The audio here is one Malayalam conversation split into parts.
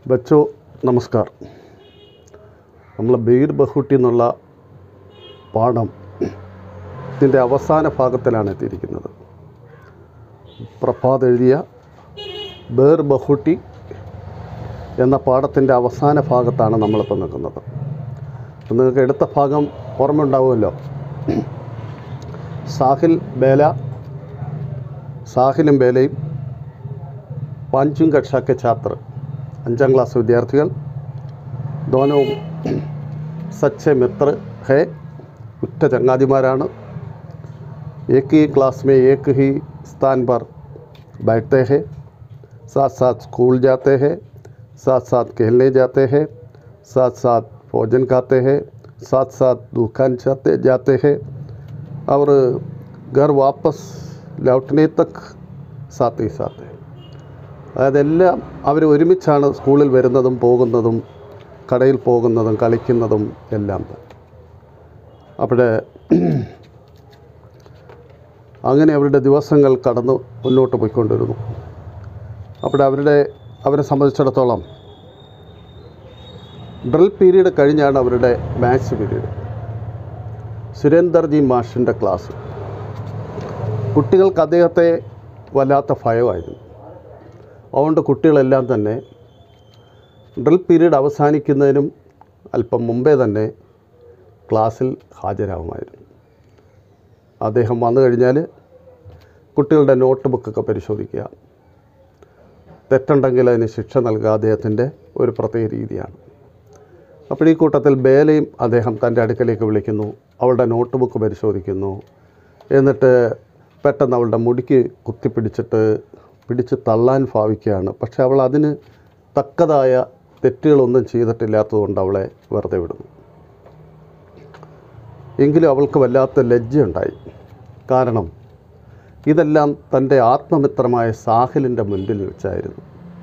ബച്ചോ നമസ്കാർ നമ്മൾ ബീർ ബഹുട്ടി എന്നുള്ള പാഠം ഇതിൻ്റെ അവസാന ഭാഗത്തിലാണ് എത്തിയിരിക്കുന്നത് പ്രഭാത് എഴുതിയ ബേർ ബഹുട്ടി എന്ന പാഠത്തിൻ്റെ അവസാന ഭാഗത്താണ് നമ്മളിപ്പോൾ നിൽക്കുന്നത് അപ്പോൾ നിങ്ങൾക്ക് എടുത്ത ഭാഗം ഓർമ്മ ഉണ്ടാവുമല്ലോ സാഹിൽ ബേല സാഹിലും ബേലയും പാഞ്ചും കക്ഷ കെ ഛാത്ര അഞ്ചാം ക്ലാസ് വിദ്യാർത്ഥികൾ ദോനോ സച്ച് മിത്ര ഹേ ഉറ്റ ചങ്ങാതിമാരാണ് एक ही क्लास में एक ही स्थान पर बैठते हैं साथ साथ स्कूल जाते हैं साथ साथ खेलने जाते हैं साथ साथ भोजन खाते हैं साथ साथ दुकान जाते जाते हैं और घर वापस लौटने तक साथ ही साथ है അതെല്ലാം അവർ ഒരുമിച്ചാണ് സ്കൂളിൽ വരുന്നതും പോകുന്നതും കടയിൽ പോകുന്നതും കളിക്കുന്നതും എല്ലാം അവിടെ അങ്ങനെ അവരുടെ ദിവസങ്ങൾ കടന്നു മുന്നോട്ട് പോയിക്കൊണ്ടിരുന്നു അവിടെ അവരുടെ അവരെ സംബന്ധിച്ചിടത്തോളം ഡ്രിൽ പീരീഡ് കഴിഞ്ഞാണ് അവരുടെ മാത്സ് പീരീഡ് സുരേന്ദർജി മാഷിൻ്റെ ക്ലാസ് കുട്ടികൾക്ക് അദ്ദേഹത്തെ വല്ലാത്ത ഭയമായിരുന്നു അതുകൊണ്ട് കുട്ടികളെല്ലാം തന്നെ ഡ്രിൽ പീരീഡ് അവസാനിക്കുന്നതിനും അല്പം മുമ്പേ തന്നെ ക്ലാസ്സിൽ ഹാജരാകുമായിരുന്നു അദ്ദേഹം വന്നു കഴിഞ്ഞാൽ കുട്ടികളുടെ നോട്ട് ബുക്കൊക്കെ പരിശോധിക്കുക തെറ്റുണ്ടെങ്കിൽ അതിന് ശിക്ഷ നൽകുക അദ്ദേഹത്തിൻ്റെ ഒരു പ്രത്യേക രീതിയാണ് അപ്പോൾ ഈ കൂട്ടത്തിൽ ബേലയും അദ്ദേഹം തൻ്റെ അടുക്കലേക്ക് വിളിക്കുന്നു അവളുടെ നോട്ട് ബുക്ക് പരിശോധിക്കുന്നു എന്നിട്ട് പെട്ടെന്ന് അവളുടെ മുടിക്ക് കുത്തിപ്പിടിച്ചിട്ട് പിടിച്ച് തള്ളാൻ ഭാവിക്കുകയാണ് പക്ഷെ അവൾ അതിന് തക്കതായ തെറ്റുകളൊന്നും ചെയ്തിട്ടില്ലാത്തതുകൊണ്ട് അവളെ വെറുതെ വിടുന്നു എങ്കിലും അവൾക്ക് വല്ലാത്ത ലജ്ജയുണ്ടായി കാരണം ഇതെല്ലാം തൻ്റെ ആത്മമിത്രമായ സാഹിലിൻ്റെ മുൻപിൽ വെച്ചായിരുന്നു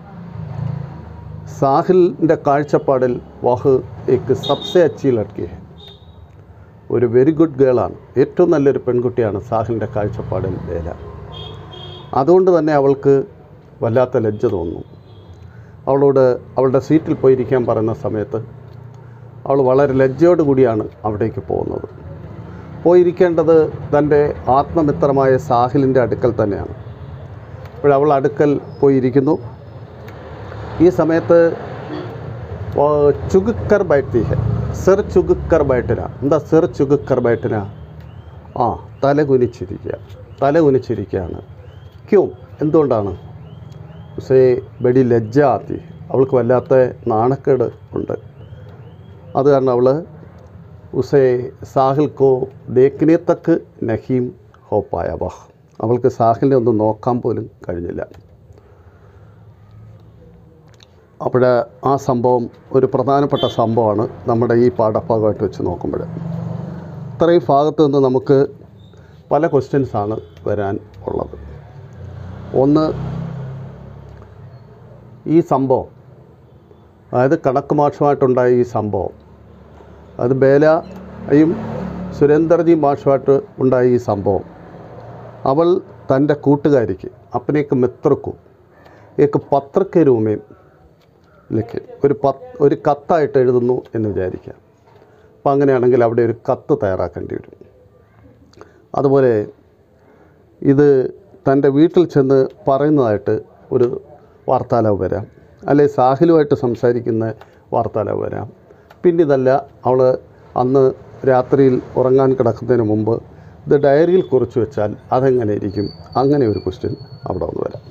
സാഹിലിൻ്റെ കാഴ്ചപ്പാടിൽ വഹ് ഏക്ക് സബ്സെ അച്ചി ലഡ്കി ഹെ ഒരു വെരി ഗുഡ് ഗേളാണ് ഏറ്റവും നല്ലൊരു പെൺകുട്ടിയാണ് സാഹിലിൻ്റെ കാഴ്ചപ്പാടിൽ വേല അതുകൊണ്ട് തന്നെ അവൾക്ക് വല്ലാത്ത ലജ്ജ തോന്നുന്നു അവളോട് അവളുടെ സീറ്റിൽ പോയിരിക്കാൻ പറയുന്ന സമയത്ത് അവൾ വളരെ ലജ്ജയോട് കൂടിയാണ് അവിടേക്ക് പോകുന്നത് പോയിരിക്കേണ്ടത് തൻ്റെ ആത്മമിത്രമായ സാഹിലിൻ്റെ അടുക്കൽ തന്നെയാണ് അപ്പോൾ അവൾ അടുക്കൽ പോയിരിക്കുന്നു ഈ സമയത്ത് ചുഗുക്കർ ബൈറ്റി ഹെ സിർ ചുഗുക്കർ ബൈട്ടിന എന്താ സിർ ചുഗുക്കർ ബൈട്ടിന ആ തല കുനിച്ചിരിക്കുക തല കുനിച്ചിരിക്കുകയാണ് ക്യോം എന്തുകൊണ്ടാണ് ഉസേ ബഡി ലജ്ജ ആത്തി അവൾക്ക് വല്ലാത്ത നാണക്കേട് ഉണ്ട് അത് കാരണം അവൾ ഉസേ സാഹിൽ കോ ദേക്കിനെ തക്ക് നഹീം ഹോപ്പായ വഹ് അവൾക്ക് സാഹിലിനെ ഒന്ന് നോക്കാൻ പോലും കഴിഞ്ഞില്ല അപ്പോൾ ആ സംഭവം ഒരു പ്രധാനപ്പെട്ട സംഭവമാണ് നമ്മുടെ ഈ പാഠഭാഗമായിട്ട് വെച്ച് നോക്കുമ്പോൾ ഇത്രയും ഭാഗത്ത് നിന്ന് നമുക്ക് പല ക്വസ്റ്റ്യൻസാണ് വരാൻ ഉള്ളത് ഒന്ന് ഈ സംഭവം അതായത് കണക്ക് മാഷുമായിട്ടുണ്ടായ ഈ സംഭവം അത് ബേലയും സുരേന്ദർജി മാഷുമായിട്ട് ഉണ്ടായ ഈ സംഭവം അവൾ തൻ്റെ കൂട്ടുകാരിക്ക് അപ്പനേക്ക് മിത്രക്കും ഏക്ക് പത്രക്ക് രൂപയും ലിഖി ഒരു പത്ത് ഒരു കത്തായിട്ട് എഴുതുന്നു എന്ന് വിചാരിക്കാം അപ്പം അങ്ങനെയാണെങ്കിൽ അവിടെ ഒരു കത്ത് തയ്യാറാക്കേണ്ടി വരും അതുപോലെ ഇത് തൻ്റെ വീട്ടിൽ ചെന്ന് പറയുന്നതായിട്ട് ഒരു വാർത്താലാവ് വരാം അല്ലെ സാഹിലുമായിട്ട് സംസാരിക്കുന്ന വാർത്താലാവ് വരാം പിന്നെ ഇതല്ല അവൾ അന്ന് രാത്രിയിൽ ഉറങ്ങാൻ കിടക്കുന്നതിന് മുമ്പ് ഇത് ഡയറിയിൽ കുറിച്ച് വെച്ചാൽ അതെങ്ങനെ ഇരിക്കും അങ്ങനെ ഒരു ക്വസ്റ്റ്യൻ അവിടെ വന്ന് വരാം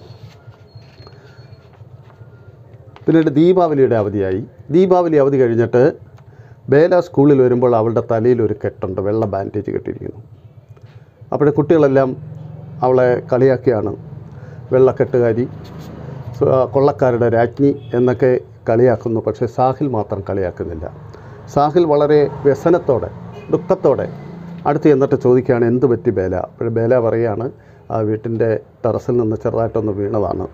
പിന്നീട് ദീപാവലിയുടെ അവധിയായി ദീപാവലി അവധി കഴിഞ്ഞിട്ട് ബേല സ്കൂളിൽ വരുമ്പോൾ അവളുടെ തലയിൽ ഒരു കെട്ടുണ്ട് വെള്ള ബാൻഡേജ് കെട്ടിയിരിക്കുന്നു അപ്പോഴേ കുട്ടികളെല്ലാം അവളെ കളിയാക്കിയാണ് വെള്ളക്കെട്ടുകാരി കൊള്ളക്കാരുടെ രാജ്ഞി എന്നൊക്കെ കളിയാക്കുന്നു പക്ഷേ സാഹിൽ മാത്രം കളിയാക്കുന്നില്ല സാഹിൽ വളരെ വ്യസനത്തോടെ ദുഃഖത്തോടെ അടുത്ത് ചെന്നിട്ട് ചോദിക്കുകയാണ് എന്ത് പറ്റി ബേല അപ്പോൾ ബേല പറയുകയാണ് ആ വീട്ടിൻ്റെ ടെറസിൽ നിന്ന് ചെറുതായിട്ടൊന്ന് വീണതാണ്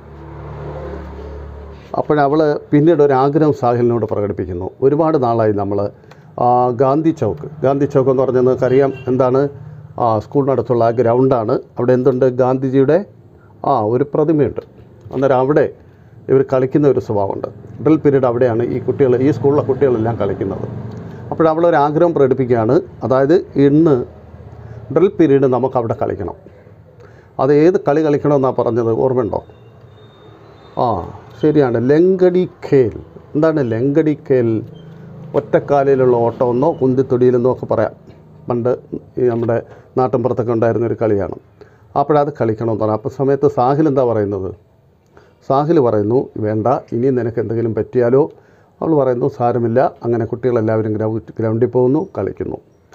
അപ്പോഴവൾ പിന്നീട് ഒരു ആഗ്രഹം സാഹിലിനോട് പ്രകടിപ്പിക്കുന്നു ഒരുപാട് നാളായി നമ്മൾ ഗാന്ധി ചൗക്ക് ഗാന്ധി ചൗക്ക് എന്ന് പറഞ്ഞാൽ നിങ്ങൾക്കറിയാം എന്താണ് ആ സ്കൂളിനടുത്തുള്ള ആ ഗ്രൗണ്ടാണ് അവിടെ എന്തുണ്ട് ഗാന്ധിജിയുടെ ആ ഒരു പ്രതിമയുണ്ട് അന്നേരം അവിടെ ഇവർ കളിക്കുന്ന ഒരു സ്വഭാവമുണ്ട് ഡ്രിൽ പീരീഡ് അവിടെയാണ് ഈ കുട്ടികൾ ഈ സ്കൂളിലെ കുട്ടികളെല്ലാം കളിക്കുന്നത് അപ്പോൾ അവളൊരു ആഗ്രഹം പ്രകടിപ്പിക്കുകയാണ് അതായത് ഇന്ന് ഡ്രിൽ പീരീഡ് നമുക്ക് അവിടെ കളിക്കണം അത് ഏത് കളി കളിക്കണമെന്നാണ് പറഞ്ഞത് ഓർമ്മയുണ്ടോ ആ ശരിയാണ് ലങ്കടി ഖേൽ എന്താണ് ലങ്കടി ഖേൽ ഒറ്റക്കാലിലുള്ള ഓട്ടമെന്നോ കുന്തിത്തൊടിയിലെന്നോ ഒക്കെ പറയാം പണ്ട് ഈ നമ്മുടെ നാട്ടിൻപുറത്തൊക്കെ ഉണ്ടായിരുന്ന ഒരു കളിയാണ് അപ്പോഴത് കളിക്കണമെന്ന് പറഞ്ഞു അപ്പോൾ സമയത്ത് സാഹിൽ എന്താ പറയുന്നത് സാഹിൽ പറയുന്നു വേണ്ട ഇനി നിനക്ക് എന്തെങ്കിലും പറ്റിയാലോ അവൾ പറയുന്നു സാരമില്ല അങ്ങനെ കുട്ടികളെല്ലാവരും ഗ്രൗ- ഗ്രൗണ്ടിൽ പോകുന്നു കളിക്കുന്നു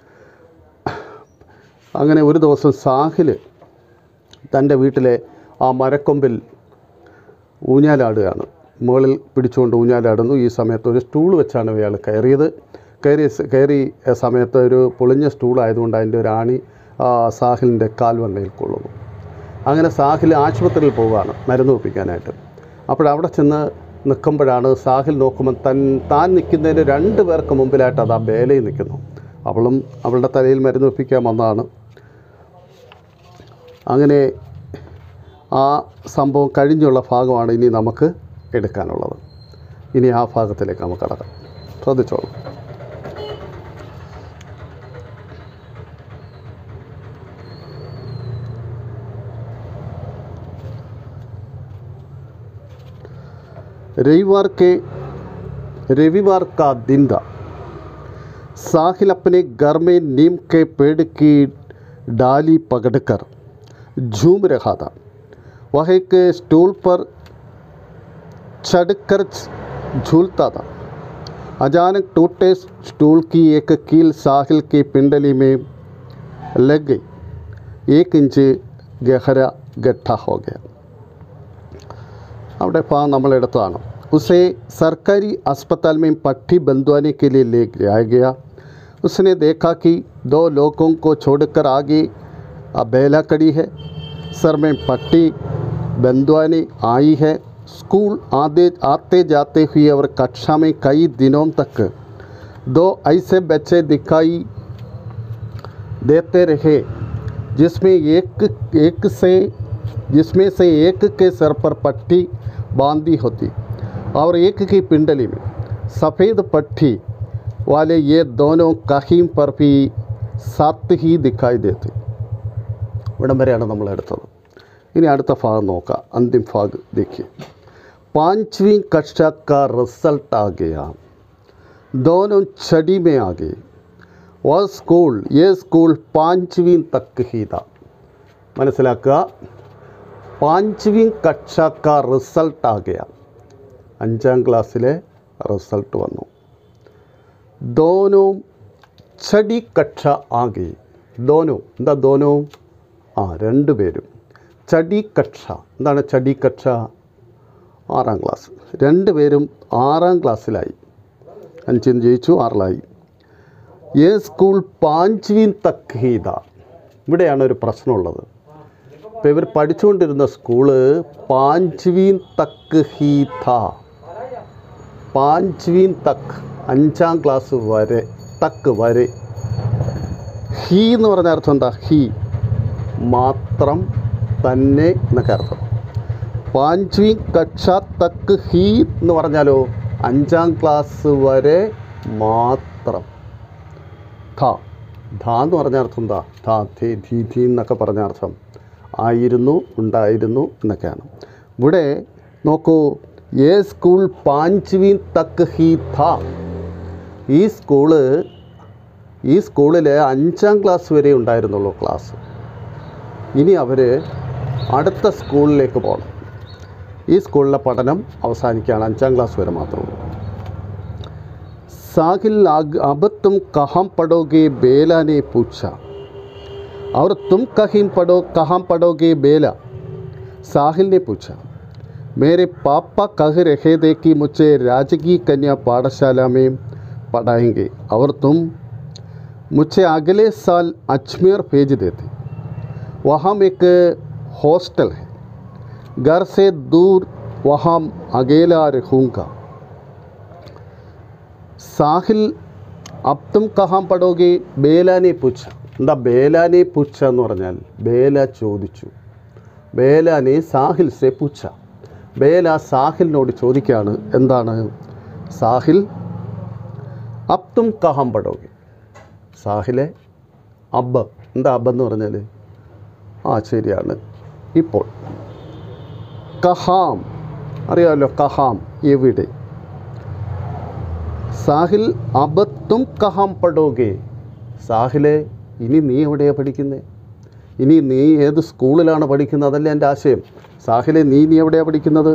അങ്ങനെ ഒരു ദിവസം സാഹിൽ തൻ്റെ വീട്ടിലെ ആ മരക്കൊമ്പിൽ ഊഞ്ഞാലാടുകയാണ് മുകളിൽ പിടിച്ചുകൊണ്ട് ഊഞ്ഞാലാടുന്നു ഈ സമയത്ത് ഒരു സ്റ്റൂൾ വെച്ചാണ് ഇയാൾ കയറിയത് കയറിയ സ- കയറിയ സമയത്ത് ഒരു പൊളിഞ്ഞ സ്റ്റൂൾ ആയതുകൊണ്ട് അതിൻ്റെ ഒരു ആണി ആ, സാഹിലിൻ്റെ കാൽവണ്ണയിൽ കൊള്ളുന്നു അങ്ങനെ സാഹിൽ ആശുപത്രിയിൽ പോവുകയാണ് മരുന്ന് ഒപ്പിക്കാനായിട്ട് അപ്പോഴവിടെ ചെന്ന് നിൽക്കുമ്പോഴാണ് സാഹിൽ നോക്കുമ്പോൾ തൻ താൻ നിൽക്കുന്നതിന് രണ്ട് പേർക്ക് മുമ്പിലായിട്ട് അത് ആ ബേലയിൽ നിൽക്കുന്നു അവളും അവളുടെ തലയിൽ മരുന്ന് ഒപ്പിക്കാൻ വന്നതാണ് അങ്ങനെ ആ സംഭവം കഴിഞ്ഞുള്ള ഭാഗമാണ് ഇനി നമുക്ക് എടുക്കാനുള്ളത് ഇനി ആ ഭാഗത്തിലേക്ക് നമുക്ക് കടക്കാം ശ്രദ്ധിച്ചോളൂ रविवार के रविवार का दिन था साहिल अपने घर में नीम के पेड़ की डाली पकड़कर झूम रहा था वह एक स्टूल पर चढ़कर झूलता था अचानक टूटे स्टूल की एक कील साहिल की पिंडली में लग गई एक इंच गहरा गड्ढा हो गया അവിടെ ഭാഗം നമ്മളെടുത്തതാണ് उसे सरकारी अस्पताल में पट्टी बंधवाने के लिए ले जाया गया उसने देखा कि दो लोगों को छोड़कर आगे अब बेला खड़ी है सर में पट्टी बंधवाने आई है स्कूल आते आते जाते हुए और कक्षा में कई दिनों तक दो ऐसे बच्चे दिखाई देते रहे जिसमें एक एक से जिसमें से एक के सर पर पट्टी बांधी होती और एक की पिंडली में सफ़ेद पट्टी वाले ये दोनों कहीं पर भी साथ ही दिखाई देते ഇവിടം വരെയാണ് നമ്മൾ എടുത്തത് ഇനി അടുത്ത ഭാഗം നോക്കാം അന്തിम ഭാഗ് देखिए पांचवी कक्षा का रिजल्ट आ गया दोनों छड़ी में आ गए वह स्कूल ये स्कूल पांचवीं तक ही था മനസ്സിലാക്കുക പാഞ്ച്വീം കക്ഷ കാ റിസൾട്ട് ആകുക അഞ്ചാം ക്ലാസ്സിലെ റിസൾട്ട് വന്നു ദോനോ ചടി കക്ഷ ആകെ ദോനോ എന്താ ദോനോ ആ രണ്ട് പേരും ചടി കക്ഷ എന്താണ് ചടി കക്ഷ ആറാം ക്ലാസ് രണ്ട് പേരും ആറാം ക്ലാസ്സിലായി അഞ്ചിന് ജയിച്ചു ആറിലായി ഏ സ്കൂൾ പാഞ്ച്വീൻ തക്ക് ഹീത ഇവിടെയാണ് ഒരു പ്രശ്നമുള്ളത് ഇപ്പോൾ ഇവർ പഠിച്ചുകൊണ്ടിരുന്ന സ്കൂള് പാഞ്ച്വീൻ തക്ക് ഹീത പാഞ്ച്വീൻ തക്ക് അഞ്ചാം ക്ലാസ് വരെ തക്ക് വരെ ഹീ എന്ന് പറഞ്ഞ അർത്ഥം എന്താ ഹീ മാത്രം തന്നെ എന്നൊക്കെ അർത്ഥം പാഞ്ച്വീ കക്ഷ തക്ക് ഹീ എന്ന് പറഞ്ഞാലോ അഞ്ചാം ക്ലാസ് വരെ മാത്രം ധ ധ എന്ന് പറഞ്ഞ അർത്ഥം എന്താ ധ ധി ധീ ധീ എന്നൊക്കെ പറഞ്ഞ അർത്ഥം ആയിരുന്നു ഉണ്ടായിരുന്നു എന്നൊക്കെയാണ് ഇവിടെ നോക്കൂ ഏ സ്കൂൾ പാഞ്ച്വീ തക്ക് ഹീ ധ ഈ സ്കൂള് ഈ സ്കൂളിൽ അഞ്ചാം ക്ലാസ് വരെ ഉണ്ടായിരുന്നുള്ളൂ ക്ലാസ് ഇനി അവർ അടുത്ത സ്കൂളിലേക്ക് പോകണം ഈ സ്കൂളിലെ പഠനം അവസാനിക്കുകയാണ് അഞ്ചാം ക്ലാസ് വരെ മാത്രമേ साहिल आग अब तुम कहाँ पढ़ोगे बेला ने पूछा और तुम कहीं पढ़ो कहाँ पढ़ोगे बेला साहिल ने पूछा मेरे पापा कह रहे थे कि मुझे राजकीय कन्या पाठशाला में पढ़ाएंगे और तुम मुझे अगले साल अजमेर भेज देते वहाँ एक हॉस्टल है घर से दूर वहाँ अकेला रहूँगा സാഹിൽ അബ് തും കഹാം പടോगे ബേലാനെ പൂച്ച എന്താ ബേലാനെ പൂച്ച എന്ന് പറഞ്ഞാൽ ബേല ചോദിച്ചു ബേലാനെ സാഹിൽ സെ പൂച്ച ബേല സാഹിലിനോട് ചോദിക്കുകയാണ് എന്താണ് സാഹിൽ അബ് തും കഹാം പഠോगे സാഹിലെ അബ്ബ് എന്താ അബ്ബ് എന്ന് പറഞ്ഞാൽ ആ ശരിയാണ് ഇപ്പോൾ കഹാം അറിയാമല്ലോ കഹാം എവിടെ സാഹിൽ അബത്തും കഹാം പഠോगे സാഹിലെ ഇനി നീ എവിടെയാണ് പഠിക്കുന്നത് ഇനി നീ ഏത് സ്കൂളിലാണ് പഠിക്കുന്നത് അതല്ലേ എൻ്റെ ആശയം സാഹിലെ നീ നീ എവിടെയാണ് പഠിക്കുന്നത്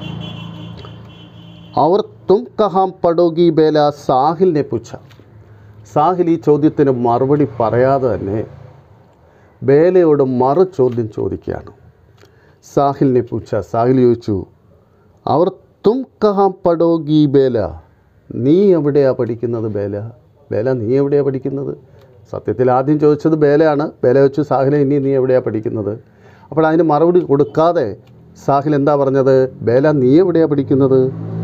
അവർ തും കഹാം പഠോഗി ബേല സാഹിലിനെ പുച്ഛ സാഹിൽ ഈ ചോദ്യത്തിന് മറുപടി പറയാതെ തന്നെ ബേലയോട് മറു ചോദ്യം ചോദിക്കുകയാണ് സാഹിലിനെ പൂച്ച സാഹിൽ ചോദിച്ചു അവർ തും കഹാം പഠോഗി ബേല നീ എവിടെയാണ് പഠിക്കുന്നത് ബേല ബേല നീ എവിടെയാണ് പഠിക്കുന്നത് സത്യത്തിൽ ആദ്യം ചോദിച്ചത് ബേലയാണ് ബേല വെച്ചു സാഹിലെ ഇനി നീ എവിടെയാണ് പഠിക്കുന്നത് അപ്പോൾ അതിന് മറുപടി കൊടുക്കാതെ സാഹിൽ എന്താ പറഞ്ഞത് ബേല നീ എവിടെയാണ് പഠിക്കുന്നത്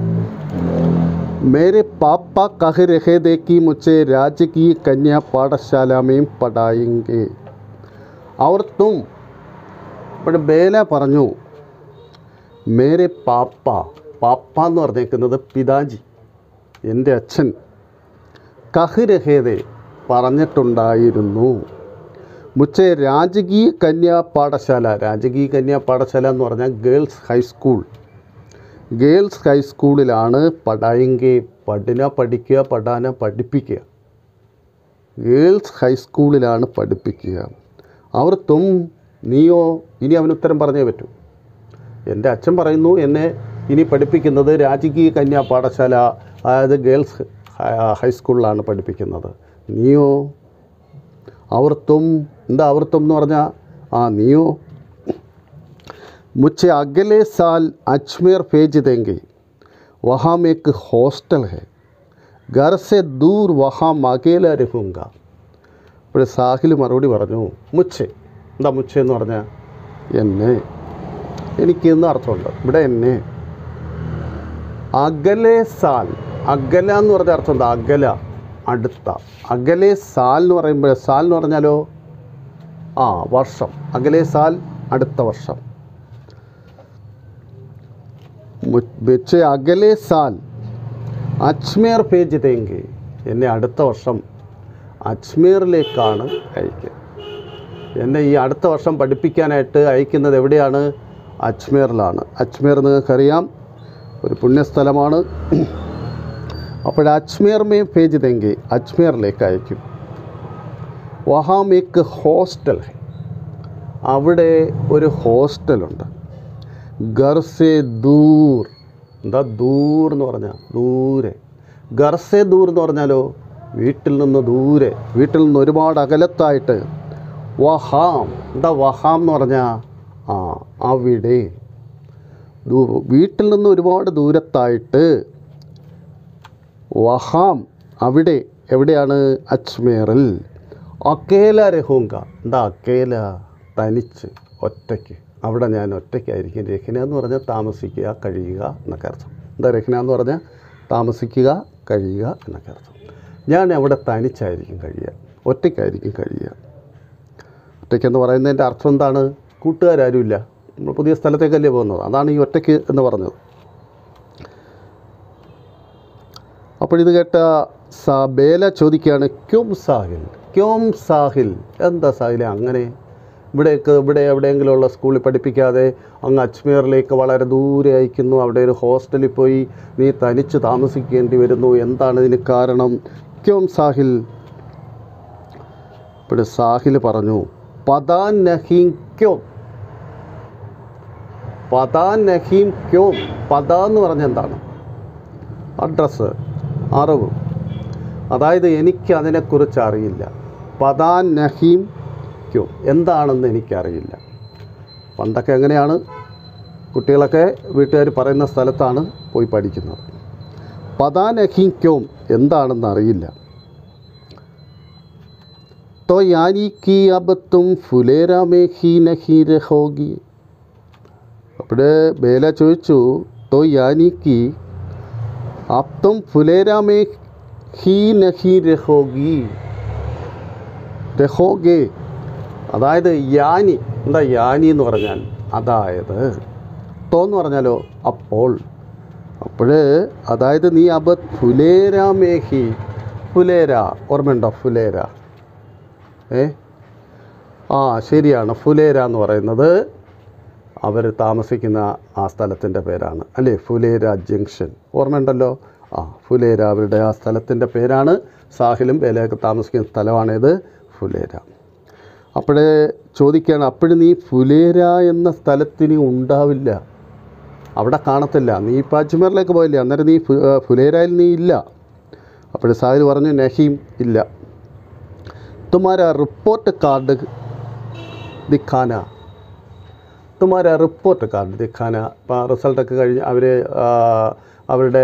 मेरे पापा कह रहे थे कि मुझे राज्य की कन्या पाठशाला में पढ़ाएंगे और तुम ഇപ്പോൾ ബേല പറഞ്ഞു മേരെ പാപ്പ പാപ്പ എന്ന് പറഞ്ഞേക്കുന്നത് പിതാജി എൻ്റെ അച്ഛൻ കഹ് രഹേതെ പറഞ്ഞിട്ടുണ്ടായിരുന്നു മുച്ചെ രാജകീയ കന്യാ പാഠശാല രാജകീയ കന്യാ പാഠശാല എന്ന് പറഞ്ഞാൽ ഗേൾസ് ഹൈസ്കൂൾ ഗേൾസ് ഹൈസ്കൂളിലാണ് പഠായെങ്കിൽ പഠന പഠിക്കുക പഠന പഠിപ്പിക്കുക ഗേൾസ് ഹൈസ്കൂളിലാണ് പഠിപ്പിക്കുക അവർ തും നീയോ ഇനി അവന് ഉത്തരം പറഞ്ഞേ പറ്റൂ എൻ്റെ അച്ഛൻ പറയുന്നു എന്നെ ഇനി പഠിപ്പിക്കുന്നത് രാജകീയ കന്യാ പാഠശാല അതായത് ഗേൾസ് ഹ- ഹൈസ്കൂളിലാണ് പഠിപ്പിക്കുന്നത് നീയോ അവർ തും എന്താ അവർ തും എന്ന് പറഞ്ഞാൽ ആ നീയോ मुझे अगले साल अजमेर भेज देंगे वहाँ में एक हॉस्टल है घर से दूर वहाँ अकेला रहूँगा അപ്പോൾ സാഹിൽ മറുപടി പറഞ്ഞു മുച്ചെ എന്താ മുച്ചെ എന്ന് പറഞ്ഞാൽ എന്നെ എനിക്ക് എന്ന് അർത്ഥമുണ്ട് ഇവിടെ എന്നെ അകലെ സാൽ അകല എന്ന് പറഞ്ഞ അർത്ഥം എന്താ അകല അടുത്ത അകലെ സാൽ എന്ന് പറയുമ്പോൾ സാൽ എന്ന് പറഞ്ഞാലോ ആ വർഷം അകലെ സാൽ അടുത്ത വർഷം വെച്ച് അകലെ സാൽ അജ്മേർ പേജ് തേങ്കി എന്നെ അടുത്ത വർഷം അജ്മീറിലേക്കാണ് അയക്കുക എന്നെ ഈ അടുത്ത വർഷം പഠിപ്പിക്കാനായിട്ട് അയക്കുന്നത് എവിടെയാണ് അജ്മീറിലാണ് അജ്മീർ നിങ്ങൾക്കറിയാം ഒരു പുണ്യസ്ഥലമാണ് അപ്പോൾ അജ്മീർ മേ പേജ് തെങ്കി അജ്മീറിലേക്ക് അയക്കും വഹാം ഏക്ക് ഹോസ്റ്റൽ ഹെ അവിടെ ഒരു ഹോസ്റ്റലുണ്ട് ഗർസെ ദൂർ എന്താ ദൂർ എന്ന് പറഞ്ഞാൽ ദൂരെ ഗർസെ ദൂർ എന്ന് പറഞ്ഞാലോ വീട്ടിൽ നിന്ന് ദൂരെ വീട്ടിൽ നിന്ന് ഒരുപാട് അകലത്തായിട്ട് വഹാം എന്താ വഹാം എന്ന് പറഞ്ഞാൽ ആ അവിടെ ദൂ- വീട്ടിൽ നിന്ന് ഒരുപാട് ദൂരത്തായിട്ട് വഹാം അവിടെ എവിടെയാണ് അജ്മേറിൽ അക്കേല രഹൂങ്ക എന്താ അക്കേല തനിച്ച് ഒറ്റയ്ക്ക് അവിടെ ഞാൻ ഒറ്റയ്ക്കായിരിക്കും രഹ്ന എന്ന് പറഞ്ഞാൽ താമസിക്കുക കഴിയുക എന്നൊക്കെ അർത്ഥം എന്താ രഹ്ന എന്ന് പറഞ്ഞാൽ താമസിക്കുക കഴിയുക എന്നൊക്കെ അർത്ഥം ഞാൻ അവിടെ തനിച്ചായിരിക്കും കഴിയുക ഒറ്റയ്ക്കായിരിക്കും കഴിയുക ഒറ്റയ്ക്കെന്ന് പറയുന്നതിൻ്റെ അർത്ഥം എന്താണ് കൂട്ടുകാരാരുമില്ല നമ്മൾ പുതിയ സ്ഥലത്തേക്കല്ലേ പോകുന്നത് അതാണ് ഈ ഒറ്റയ്ക്ക് എന്ന് പറഞ്ഞത് അപ്പോൾ ഇത് കേട്ട സാ ബേല ചോദിക്കുകയാണ് ക്യോം സാഹിൽ ക്യോം സാഹിൽ എന്താ സാഹിലെ അങ്ങനെ ഇവിടേക്ക് ഇവിടെ എവിടെയെങ്കിലുമുള്ള സ്കൂളിൽ പഠിപ്പിക്കാതെ അങ്ങ് അജ്മീറിലേക്ക് വളരെ ദൂരെ അയക്കുന്നു അവിടെ ഒരു ഹോസ്റ്റലിൽ പോയി നീ തനിച്ച് താമസിക്കേണ്ടി വരുന്നു എന്താണ് ഇതിന് കാരണം ക്യോം സാഹിൽ ഇപ്പോൾ സാഹിൽ പറഞ്ഞു പതാൻ നഹീം ക്യോം പതാൻ നഹീം ക്യോം പത എന്ന് പറഞ്ഞ എന്താണ് അഡ്രസ്സ് അറിവ് അതായത് എനിക്ക് അതിനെക്കുറിച്ച് അറിയില്ല പതാൻ നഹീം ക്യോ എന്താണെന്ന് എനിക്കറിയില്ല പണ്ടൊക്കെ എങ്ങനെയാണ് കുട്ടികളൊക്കെ വീട്ടുകാർ പറയുന്ന സ്ഥലത്താണ് പോയി പഠിക്കുന്നത് പതാൻ നഹീം ക്യോം എന്താണെന്ന് അറിയില്ല तो यानी कि अब तुम फुलेरा में ही नहीं रहोगी അപ്പോൾ ബേല ചോദിച്ചു तो यानी कि अब तुम फुलेरा में ही नहीं रहोगी രഹോഗെ അതായത് യാനി എന്താ യാനി എന്ന് പറഞ്ഞാൽ അതായത് തോ എന്ന് പറഞ്ഞാലോ അപ്പോൾ അപ്പോൾ അതായത് നീ അബ ഫുലേര മേഹി ഫുലേര ഓർമ്മയുണ്ടോ ഫുലേര ഏ ആ ശരിയാണ് ഫുലേര എന്ന് പറയുന്നത് അവർ താമസിക്കുന്ന ആ സ്ഥലത്തിൻ്റെ പേരാണ് അല്ലേ ഫുലേര ജംഗ്ഷൻ ഓർമ്മയുണ്ടല്ലോ ആ ഫുലേര അവരുടെ ആ സ്ഥലത്തിൻ്റെ പേരാണ് സാഹിലും ബേലയൊക്കെ താമസിക്കുന്ന സ്ഥലമാണേത് ഫുലേര അപ്പോഴേ ചോദിക്കുകയാണ് അപ്പോഴും നീ ഫുലേര എന്ന സ്ഥലത്തിന് ഉണ്ടാവില്ല അവിടെ കാണത്തില്ല നീ ഇപ്പോൾ അജ്മീറിലേക്ക് പോയില്ലേ അന്നേരം നീ ഫു- ആ, ഫുലേരയിൽ നീ ഇല്ല അപ്പോൾ സാഹിൽ പറഞ്ഞു നഹീം ഇല്ല തുമാര റിപ്പോർട്ട് കാർഡ് ദിഖാന തുമാര റിപ്പോർട്ട് കാർഡ് ദിഖാന ഇപ്പോൾ റിസൾട്ടൊക്കെ കഴിഞ്ഞ് അവർ അവരുടെ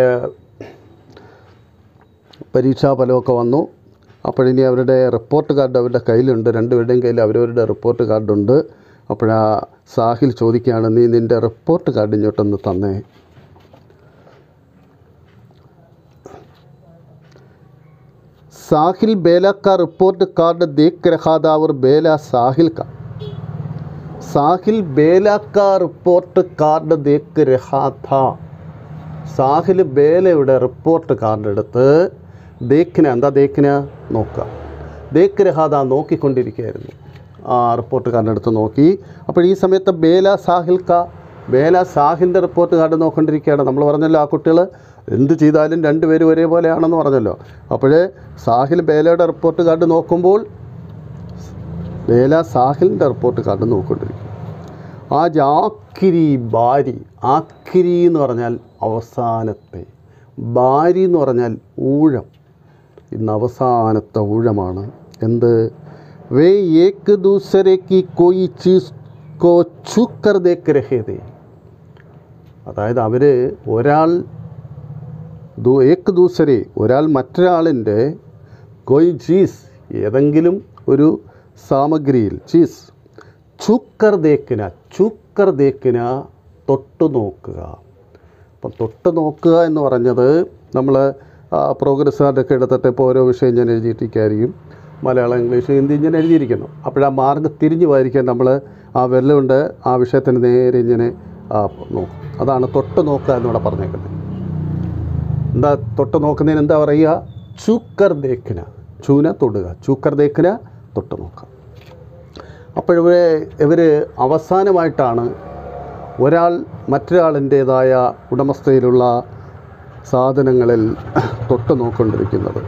പരീക്ഷാ ഫലമൊക്കെ വന്നു അപ്പോഴിനി അവരുടെ റിപ്പോർട്ട് കാർഡ് അവരുടെ കയ്യിലുണ്ട് രണ്ടുപേരുടെയും കയ്യിൽ അവരവരുടെ റിപ്പോർട്ട് കാർഡുണ്ട് അപ്പോഴാ സാഹിൽ ചോദിക്കുകയാണ് നീ നിൻ്റെ റിപ്പോർട്ട് കാർഡ് ഇങ്ങോട്ടൊന്ന് തന്നേ साहिल बेला का रिपोर्ट कार्ड देख रहा था और बेला साहिल का साहिल बेला का റിപ്പോർട്ട് കാർഡ് ദേക്ക് രഹാഥ സാഹിൽ ബേലയുടെ റിപ്പോർട്ട് കാർഡ് എടുത്ത് ദേക്കിന എന്താ ദേക്കിന നോക്കുക ദേക്ക് രഹാദ നോക്കിക്കൊണ്ടിരിക്കുകയായിരുന്നു ആ റിപ്പോർട്ട് കാർഡ് എടുത്ത് നോക്കി അപ്പോൾ ഈ സമയത്ത് ബേല സാഹിൽ ക ബേല സാഹിലിൻ്റെ റിപ്പോർട്ട് കാർഡ് നോക്കിക്കൊണ്ടിരിക്കുകയാണ് നമ്മൾ പറഞ്ഞല്ലോ ആ കുട്ടികൾ എന്ത് ചെയ്താലും രണ്ടുപേരും ഒരേപോലെയാണെന്ന് പറഞ്ഞല്ലോ അപ്പോൾ സാഹിൽ ബേലയുടെ റിപ്പോർട്ട് കാർഡ് നോക്കുമ്പോൾ ബേല സാഹിലിൻ്റെ റിപ്പോർട്ട് കാർഡ് നോക്കിക്കൊണ്ടിരിക്കും ആജ് ആക്കിരി ബാരി ആക്കിരി എന്ന് പറഞ്ഞാൽ അവസാനത്തെ ബാരി എന്ന് പറഞ്ഞാൽ ഊഴം ഇന്ന് അവസാനത്തെ ഊഴമാണ് എന്ത് വേ ഏക് ദൂസരേക്ക് കോയി ചീസ് കോ ചുക്കർ ദേക്ക് രഹേതേ അതായത് അവർ ഒരാൾ ദൂ ഏക് ദൂസരെ ഒരാൾ മറ്റൊരാളിൻ്റെ കൊയ് ചീസ് ഏതെങ്കിലും ഒരു സാമഗ്രിയിൽ ചീസ് ചുക്കർ ദേക്കിന ചുക്കർ ദേക്കിന തൊട്ട് നോക്കുക അപ്പം തൊട്ട് നോക്കുക എന്ന് പറഞ്ഞത് നമ്മൾ പ്രോഗ്രസ് കാർഡൊക്കെ എടുത്തിട്ട് ഇപ്പോൾ ഓരോ വിഷയം ഞാൻ എഴുതിയിട്ടിരിക്കുകയായിരിക്കും മലയാളം ഇംഗ്ലീഷ് ഹിന്ദി ഞാൻ എഴുതിയിരിക്കുന്നു അപ്പോഴാ മാർഗ്ഗം തിരിഞ്ഞു വായിക്കാൻ നമ്മൾ ആ വിരലുകൊണ്ട് ആ വിഷയത്തിന് നേരെ ഇങ്ങനെ ആ, നോക്കും അതാണ് തൊട്ട് നോക്കുക എന്നിവിടെ പറഞ്ഞേക്കുന്നത് എന്താ തൊട്ട് നോക്കുന്നതിന് എന്താ പറയുക ചൂക്കർ ദേക്കിന ചൂന തൊടുക ചൂക്കർ ദേക്കിന തൊട്ട് നോക്കുക അപ്പോഴിവിടെ ഇവർ അവസാനമായിട്ടാണ് ഒരാൾ മറ്റൊരാളിൻ്റേതായ ഉടമസ്ഥയിലുള്ള സാധനങ്ങളിൽ തൊട്ട് നോക്കൊണ്ടിരിക്കുന്നത്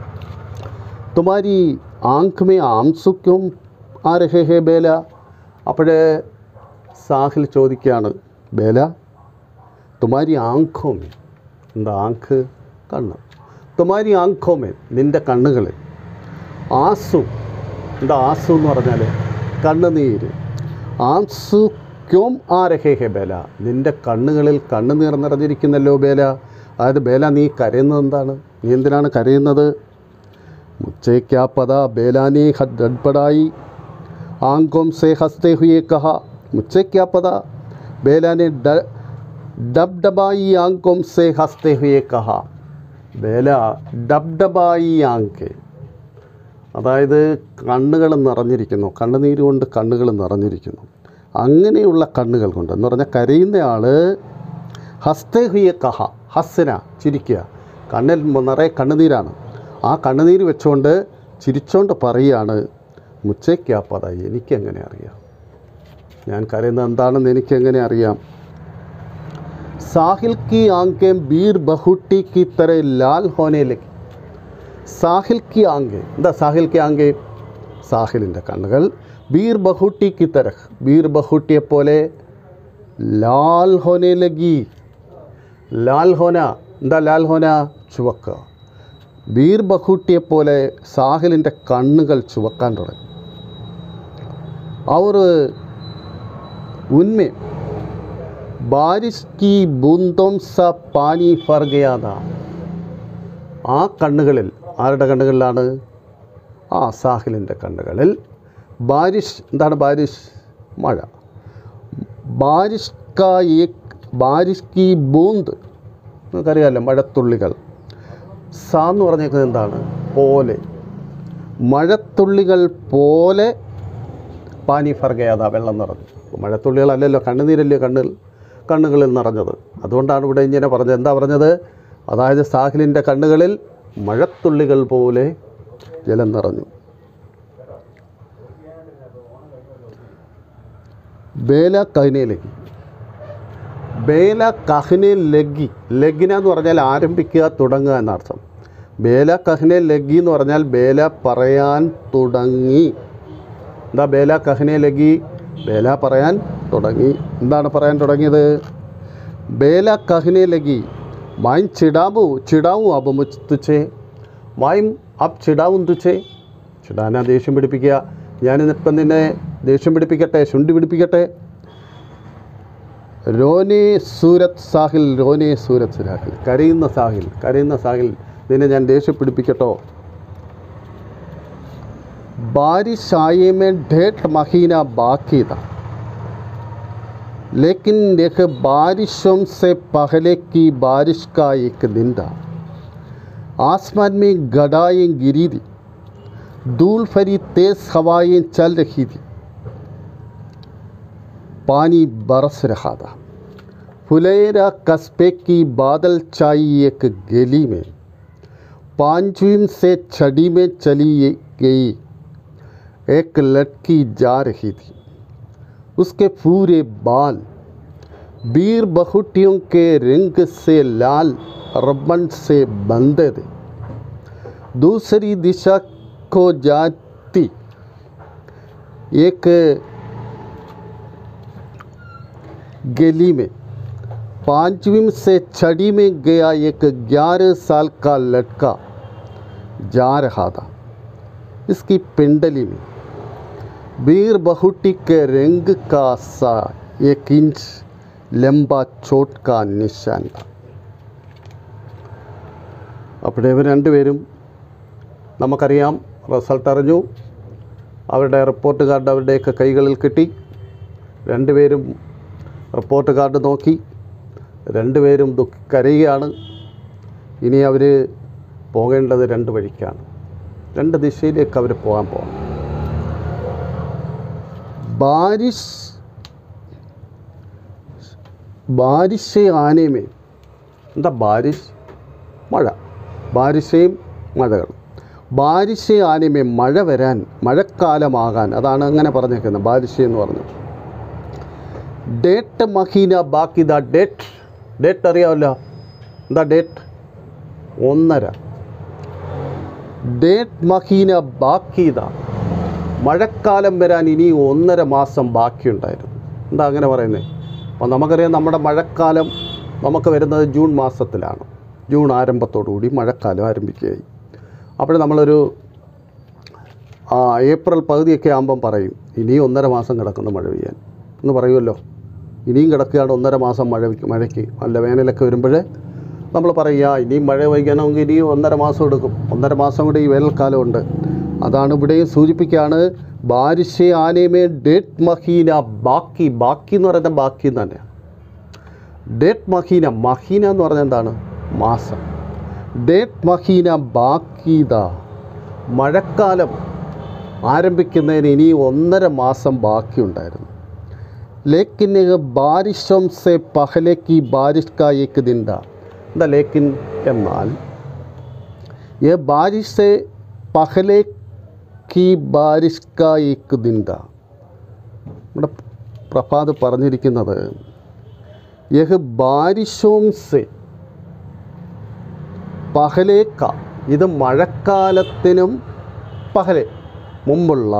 തുമാരി ആങ്ക്മേ ആംസുക്കും ആ രഹേ ഹേ ബേല അപ്പോഴേ സാഹിൽ ചോദിക്കുകയാണ് ബേല തുമാരി ആങ്കോമേ എന്താ ആങ്ക് കണ്ണ് തുമാരി ആങ്കോമേ നിൻ്റെ കണ്ണുകളിൽ ആസു എന്താ ആസു എന്ന് പറഞ്ഞാൽ കണ്ണുനീര് ആംസു ക്യോം ആ രഹേ ഹേ ബേല നിൻ്റെ കണ്ണുകളിൽ കണ്ണുനീർ നിറഞ്ഞിരിക്കുന്നല്ലോ ബേല അതായത് ബേല നീ കരയുന്നത് എന്താണ് നീ എന്തിനാണ് കരയുന്നത് मुझे क्या पता बेला ने हद गड़बड़ाई आंखों से हंसते हुए कहा मुझे क्या पता बेला ने ड- डबडबाई आंखों से हंसते हुए कहा ബേല ഡബ്ഡബായി ആങ്കെ അതായത് കണ്ണുകൾ നിറഞ്ഞിരിക്കുന്നു കണ്ണുനീര് കൊണ്ട് കണ്ണുകൾ നിറഞ്ഞിരിക്കുന്നു അങ്ങനെയുള്ള കണ്ണുകൾ കൊണ്ട് എന്ന് പറഞ്ഞാൽ കരയുന്നയാൾ ഹസ്തേ ഹുയെ കഹ ഹസ്സന ചിരിക്കുക കണ്ണിൽ നിറയെ കണ്ണുനീരാണ് ആ കണ്ണുനീര് വെച്ചുകൊണ്ട് ചിരിച്ചോണ്ട് പറയുകയാണ് മുച്ചയ്ക്കാപ്പത എനിക്കെങ്ങനെ അറിയാം ഞാൻ കരയുന്നത് എന്താണെന്ന് എനിക്കെങ്ങനെ അറിയാം സാഹിൽ की आंखें बीर बहुटी की तरह लाल होने लगी സാഹിൽ കി ആങ്കെ എന്താ സാഹിൽ കി ആങ്കെ സാഹിലിൻ്റെ കണ്ണുകൾ ബീർ ബഹുട്ടി കി തരഹ് ബീർ ബഹുട്ടിയെ പോലെ ലാൽ ഹോനെ ലഗി ലാൽ ഹോന എന്താ ലാൽ ഹോന ചുവക്കുക ബീർ ബഹുട്ടിയെ പോലെ സാഹിലിൻ്റെ കണ്ണുകൾ ചുവക്കാൻ തുടങ്ങി അവർ ഉന്മേ ബാരിഷ് കി ബൂന്തോം സ പാനി ഫർ ഗയാ था ആ കണ്ണുകളിൽ ആരുടെ കണ്ണുകളിലാണ് ആ സാഹിലിൻ്റെ കണ്ണുകളിൽ ബാരിഷ് എന്താണ് ബാരിഷ് മഴ ബാരിഷ് കാ ഏക് ബാരിഷ് കി ബൂന്ത് നിങ്ങൾക്കറിയാമല്ലോ മഴത്തുള്ളികൾ സാ എന്ന് പറഞ്ഞേക്കുന്നത് എന്താണ് പോലെ മഴത്തുള്ളികൾ പോലെ പാനി ഫർഗയാത വെള്ളം നിറഞ്ഞു അപ്പോൾ മഴത്തുള്ളികളല്ലല്ലോ കണ്ണുനീരല്ലേ കണ്ണിൽ കണ്ണുകളിൽ നിറഞ്ഞത് അതുകൊണ്ടാണ് ഇവിടെ ഇങ്ങനെ പറഞ്ഞത് എന്താ പറഞ്ഞത് അതായത് സാഹിലിൻ്റെ കണ്ണുകളിൽ മഴത്തുള്ളികൾ പോലെ ജലം നിറഞ്ഞു ബേല കഹിനയിലേക്ക് ബേല കഹ്നെ ലഗി ലഗിന എന്ന് പറഞ്ഞാൽ ആരംഭിക്കുക തുടങ്ങുക എന്നർത്ഥം ബേല കഹ്നെ ലഗി എന്ന് പറഞ്ഞാൽ ബേല പറയാൻ തുടങ്ങി എന്താ ബേല കഹ്നെ ലഗി ബേല പറയാൻ തുടങ്ങി എന്താണ് പറയാൻ തുടങ്ങിയത് ബേല കഹ്നെ ലഗി മായും ചിടാവൂ ചിടാവും അപ്പം തുച്ചേ മായും അബ് ചിടാവും തുച്ചേ ചിടാനാ ദേഷ്യം പിടിപ്പിക്കുക ഞാനിപ്പം നിന്നെ ദേഷ്യം പിടിപ്പിക്കട്ടെ ശുണ്ടി പിടിപ്പിക്കട്ടെ രോനെ സൂരത് സാഹിൽ രോനെ സൂരത് സാഹിൽ കരയുന്ന സാഹിൽ കരയുന്ന സാഹിൽ നിന്നെ ഞാൻ ദേഷ്യം പിടിപ്പിക്കട്ടോ बारिश आए में डेढ़ महीना बाकी था लेकिन एक बारिशों से पहले की बारिश का एक दिन था आसमान में गडाएं गिरी थी धूल भरी तेज हवाएं चल रही थी पानी बरस रहा था फुलेरा कस्बे की बादल छाई एक गली में पांचवीं से छड़ी में चली गई एक लड़की जा रही थी उसके पूरे बाल बीर बहुटियों के रिंग से लाल रबन से बंधे थे दूसरी दिशा को जाती एक गली में पांचवीं से छड़ी में गया एक ग्यारह साल का लड़का जा रहा था इसकी पिंडली में बीर बहुटी के रिंग का सा एक इंच लंबा चोट का निशान था അപ്പോൾ ഇവർ രണ്ടുപേരും നമുക്കറിയാം റിസൾട്ട് അറിഞ്ഞു അവരുടെ റിപ്പോർട്ട് കാർഡ് അവരുടെയൊക്കെ കൈകളിൽ കിട്ടി രണ്ടുപേരും റിപ്പോർട്ട് കാർഡ് നോക്കി രണ്ടുപേരും ദുഃഖ കരയുകയാണ് ഇനി അവർ പോകേണ്ടത് രണ്ട് വഴിക്കാണ് രണ്ട് ദിശയിലേക്ക് അവർ പോകാൻ പോകണം ബാരിഷ് ബാരിഷ് ആനയമേ എന്താ ബാരിഷ് മഴ ബാരിഷയും മഴകൾ ബാരിഷ് ആനയമേ മഴ വരാൻ മഴക്കാലമാകാൻ അതാണ് അങ്ങനെ പറഞ്ഞേക്കുന്നത് ബാരിഷ് എന്ന് പറഞ്ഞു ഡേറ്റ് മഹീന ബാക്കി ദ ഡേറ്റ് ഡേറ്റ് അറിയാമല്ലോ എന്താ ഡേറ്റ് ഒന്നര ഡേറ്റ് മഹീന ബാക്കിത മഴക്കാലം വരാൻ ഇനി ഒന്നര മാസം ബാക്കിയുണ്ടായിരുന്നു എന്താ അങ്ങനെ പറയുന്നത് അപ്പോൾ നമുക്കറിയാം നമ്മുടെ മഴക്കാലം നമുക്ക് വരുന്നത് ജൂൺ മാസത്തിലാണ് ജൂൺ ആരംഭത്തോടുകൂടി മഴക്കാലം ആരംഭിക്കുകയായി അപ്പോൾ നമ്മളൊരു ആ, ഏപ്രിൽ പകുതിയൊക്കെ ആകുമ്പം പറയും ഇനി ഒന്നര മാസം കിടക്കുന്നു മഴ പെയ്യാൻ എന്ന് പറയുമല്ലോ ഇനിയും കിടക്കുകയാണ് ഒന്നര മാസം മഴ മഴയ്ക്ക് നല്ല വേനലൊക്കെ വരുമ്പോൾ നമ്മൾ പറയുക ഇനിയും മഴ പെയ്യണമെങ്കിൽ ഇനിയും ഒന്നര മാസം എടുക്കും ഒന്നര മാസം കൂടി ഈ വേനൽക്കാലമുണ്ട് അതാണ് ഇവിടെയും സൂചിപ്പിക്കുകയാണ് ബാരിഷെ ആനയമേ ഡേറ്റ് മഹീന ബാക്കി ബാക്കി എന്ന് പറയുന്നത് ബാക്കി എന്ന് തന്നെയാണ് ഡേറ്റ് മഹീന മഹീന എന്ന് പറഞ്ഞാൽ എന്താണ് മാസം ഡേറ്റ് മഹീന ബാക്കീത മഴക്കാലം ആരംഭിക്കുന്നതിന് ഇനി ഒന്നര മാസം ബാക്കിയുണ്ടായിരുന്നു लेकिन यह बारिशों से पहले की बारिश का एक दिन था എന്താ ലേക്കിൻ എന്നാൽ ये बारिश से पहले की बारिश का एक दिन था നമ്മുടെ പ്രഭാത് പറഞ്ഞിരിക്കുന്നത് യഹ് ബാരിഷോം സെ പഹലേക്ക ഇത് മഴക്കാലത്തിനും പഹലെ മുമ്പുള്ള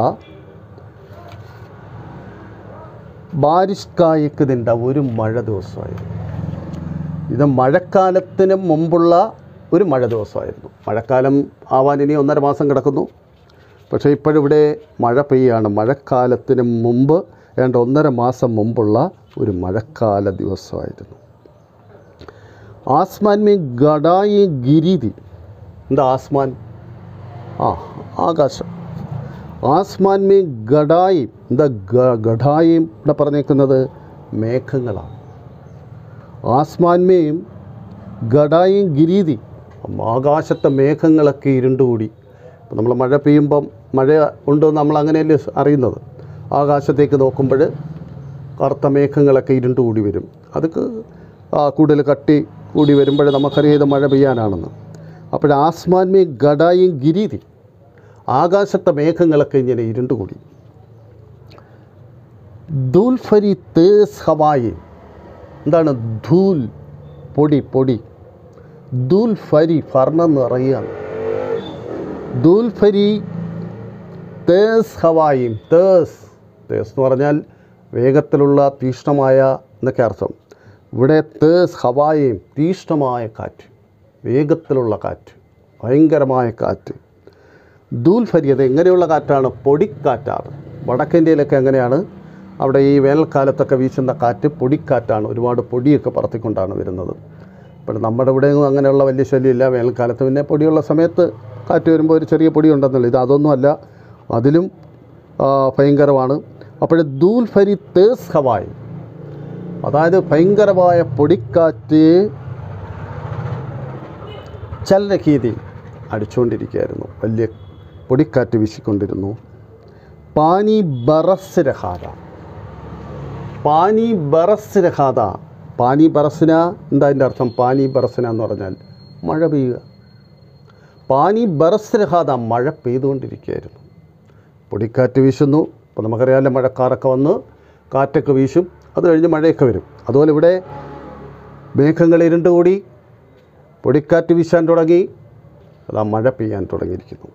ബാരിഷ്കായക്കുതിൻ്റെ ഒരു മഴ ദിവസമായിരുന്നു ഇത് മഴക്കാലത്തിന് മുമ്പുള്ള ഒരു മഴ ദിവസമായിരുന്നു മഴക്കാലം ആവാൻ ഇനി ഒന്നര മാസം കിടക്കുന്നു പക്ഷേ ഇപ്പോഴിവിടെ മഴ പെയ്യാണ് മഴക്കാലത്തിന് മുമ്പ് ഏണ്ട ഒന്നര മാസം മുമ്പുള്ള ഒരു മഴക്കാല ദിവസമായിരുന്നു ആസ്മാൻ മേ ഗഡായി ഗിരിതി എന്താ ആസ്മാൻ ആ ആകാശം ആസ്മാൻ മേ ഗഡായി എന്താ ഗ- ഗഡായും ഇവിടെ പറഞ്ഞേക്കുന്നത് മേഘങ്ങളാണ് ആസ്മാൻമേയും ഗഡായും ഗിരീതി ആകാശത്തെ മേഘങ്ങളൊക്കെ ഇരുണ്ടുകൂടി ഇപ്പം നമ്മൾ മഴ പെയ്യുമ്പം മഴ ഉണ്ടോ എന്ന് നമ്മൾ അങ്ങനെയല്ലേ അറിയുന്നത് ആകാശത്തേക്ക് നോക്കുമ്പോൾ കറുത്ത മേഘങ്ങളൊക്കെ ഇരുണ്ട് കൂടി വരും അതൊക്കെ ആ, കൂടുതൽ കട്ടി കൂടി വരുമ്പോഴേ നമുക്കറിയാം ഇത് മഴ പെയ്യാനാണെന്ന് അപ്പോൾ ആസ്മാൻ മേ ഗഡായും ഗിരീതി ആകാശത്തെ മേഘങ്ങളൊക്കെ ഇങ്ങനെ ഇരുണ്ട് കൂടി ദൂൽഫരി തേസ് ഹവായി എന്താണ് ധൂൽ പൊടി പൊടി ദൂൽഫരി ഫർണ എന്ന് പറയുകയാണ് ദൂൽഫരി തേസ് ഹവായും തേസ് തേസ് എന്ന് പറഞ്ഞാൽ വേഗത്തിലുള്ള തീഷ്ണമായ എന്നൊക്കെ അർത്ഥം ഇവിടെ തേസ് ഹവായും തീഷ്ണമായ കാറ്റ് വേഗത്തിലുള്ള കാറ്റ് ഭയങ്കരമായ കാറ്റ് ദൂൽഫരി അത് എങ്ങനെയുള്ള കാറ്റാണ് പൊടിക്കാറ്റാണ് വടക്കേന്ത്യയിലൊക്കെ എങ്ങനെയാണ് അവിടെ ഈ വേനൽക്കാലത്തൊക്കെ വീശുന്ന കാറ്റ് പൊടിക്കാറ്റാണ് ഒരുപാട് പൊടിയൊക്കെ പറത്തിക്കൊണ്ടാണ് വരുന്നത് ഇപ്പോൾ നമ്മുടെ ഇവിടെയൊന്നും അങ്ങനെയുള്ള വലിയ ശല്യമില്ല വേനൽക്കാലത്ത് പിന്നെ പൊടിയുള്ള സമയത്ത് കാറ്റ് വരുമ്പോൾ ഒരു ചെറിയ പൊടി ഉണ്ടെന്നുള്ളൂ ഇത് അതൊന്നുമല്ല അതിലും ആ, ഭയങ്കരമാണ് അപ്പോൾ ദൂൽഫരി തേസ് ഹവായ് അതായത് ഭയങ്കരമായ പൊടിക്കാറ്റ് ചലനഗീതി അടിച്ചുകൊണ്ടിരിക്കുകയായിരുന്നു വലിയ പൊടിക്കാറ്റ് വീശിക്കൊണ്ടിരുന്നു പാനി ബറസ് രഹാദ പാനി ബറസ് രഹാദ പാനി ബറസിന എന്താ അതിൻ്റെ അർത്ഥം പാനി ബറസിന എന്ന് പറഞ്ഞാൽ മഴ പെയ്യുക പാനി ബറസ് രഹാദ മഴ പെയ്തുകൊണ്ടിരിക്കുകയായിരുന്നു പൊടിക്കാറ്റ് വീശുന്നു ഇപ്പോൾ നമുക്കറിയാമല്ലോ മഴക്കാറൊക്കെ വന്ന് കാറ്റൊക്കെ വീശും അത് കഴിഞ്ഞ് മഴയൊക്കെ വരും അതുപോലെ ഇവിടെ മേഘങ്ങൾ ഇരുണ്ടുകൂടി പൊടിക്കാറ്റ് വീശാൻ തുടങ്ങി അതാ മഴ പെയ്യാൻ തുടങ്ങിയിരിക്കുന്നു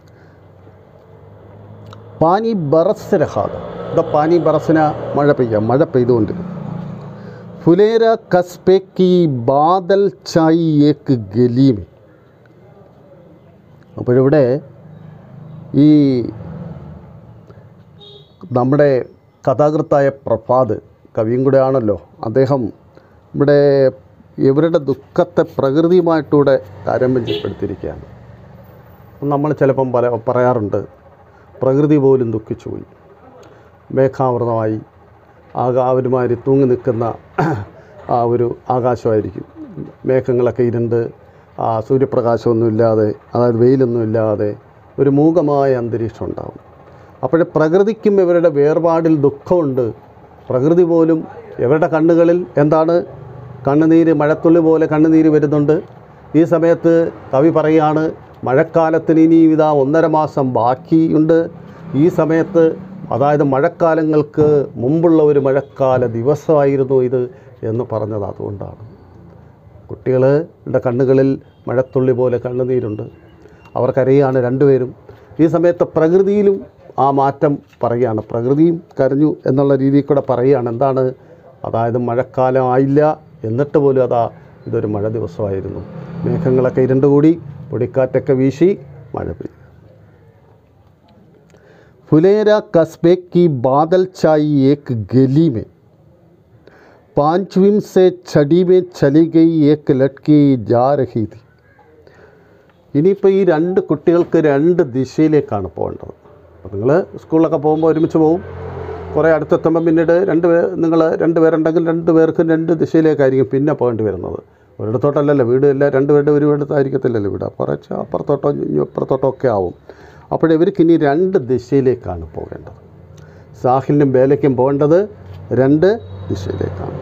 പാനി ബറസ് രഹാദ ഇതാ പാനി ബറസിന മഴ പെയ്യാം മഴ പെയ്തുകൊണ്ടിരുന്നു ഫുലേര കസ്പെക്കി ബാദൽ ചായി ഏക്ക് ഗലീമേ അപ്പോഴിവിടെ ഈ നമ്മുടെ കഥാകൃത്തായ പ്രഭാത് കവിയും കൂടെ ആണല്ലോ അദ്ദേഹം ഇവിടെ ഇവരുടെ ദുഃഖത്തെ പ്രകൃതിയുമായിട്ടൂടെ താരതമ്യപ്പെടുത്തിയിരിക്കുകയാണ് നമ്മൾ ചിലപ്പം പല പറയാറുണ്ട് പ്രകൃതി പോലും ദുഃഖിച്ചു പോയി മേഘാവൃതമായി ആകാ ഒരുമാതിരി തൂങ്ങി നിൽക്കുന്ന ആ ഒരു ആകാശമായിരിക്കും മേഘങ്ങളൊക്കെ ഇരുണ്ട് ആ സൂര്യപ്രകാശമൊന്നും ഇല്ലാതെ അതായത് വെയിലൊന്നും ഇല്ലാതെ ഒരു മൂകമായ അന്തരീക്ഷം ഉണ്ടാകും അപ്പോൾ പ്രകൃതിക്കും ഇവരുടെ വേർപാടിൽ ദുഃഖമുണ്ട് പ്രകൃതി പോലും ഇവരുടെ കണ്ണുകളിൽ എന്താണ് കണ്ണുനീര് മഴത്തുള്ളി പോലെ കണ്ണുനീര് വരുന്നുണ്ട് ഈ സമയത്ത് കവി പറയുകയാണ് മഴക്കാലത്തിന് ഇനിയും ഇതാ ഒന്നര മാസം ബാക്കിയുണ്ട് ഈ സമയത്ത് അതായത് മഴക്കാലങ്ങൾക്ക് മുമ്പുള്ള ഒരു മഴക്കാല ദിവസമായിരുന്നു ഇത് എന്ന് പറഞ്ഞത് അതുകൊണ്ടാണ് കുട്ടികളുടെ കണ്ണുകളിൽ മഴത്തുള്ളി പോലെ കണ്ണുനീരുണ്ട് അവർക്കറിയാണ് രണ്ടുപേരും ഈ സമയത്ത് പ്രകൃതിയിലും ആ മാറ്റം പറയുകയാണ് പ്രകൃതിയും കരഞ്ഞു എന്നുള്ള രീതിയിൽ കൂടെ പറയുകയാണ് എന്താണ് അതായത് മഴക്കാലം ആയില്ല എന്നിട്ട് പോലും അതാ ഇതൊരു മഴ ദിവസമായിരുന്നു മേഘങ്ങളൊക്കെ ഇരുണ്ടുകൂടി പൊടിക്കാറ്റൊക്കെ വീശി മഴ പെയ്തു फुलेरा कस्बे की बादल छाई एक गली में पांचवीं से छड़ी में चली गई एक लड़की जा रही थी ഇനിയിപ്പോൾ ഈ രണ്ട് കുട്ടികൾക്ക് രണ്ട് ദിശയിലേക്കാണ് പോകേണ്ടത് അപ്പോൾ നിങ്ങൾ സ്കൂളിലൊക്കെ പോകുമ്പോൾ ഒരുമിച്ച് പോകും കുറേ അടുത്തെത്തുമ്പോൾ പിന്നീട് രണ്ട് പേർ നിങ്ങൾ രണ്ട് പേരുണ്ടെങ്കിൽ രണ്ട് പേർക്കും രണ്ട് ദിശയിലേക്കായിരിക്കും പിന്നെ പോകേണ്ടി വരുന്നത് ഒരിടത്തോട്ടല്ലല്ലോ വീട് എല്ലാം രണ്ട് പേരുടെ ഒരു ഇടത്തായിരിക്കത്തില്ലല്ലോ വീട് കുറച്ച് അപ്പുറത്തോട്ടോ ഇനി അപ്പുറത്തോട്ടോ ഒക്കെ ആവും അപ്പോൾ ഇവർക്ക് ഇനി രണ്ട് ദിശയിലേക്കാണ് പോകേണ്ടത് സാഹിലിനും ബേലയ്ക്കും പോകേണ്ടത് രണ്ട് ദിശയിലേക്കാണ്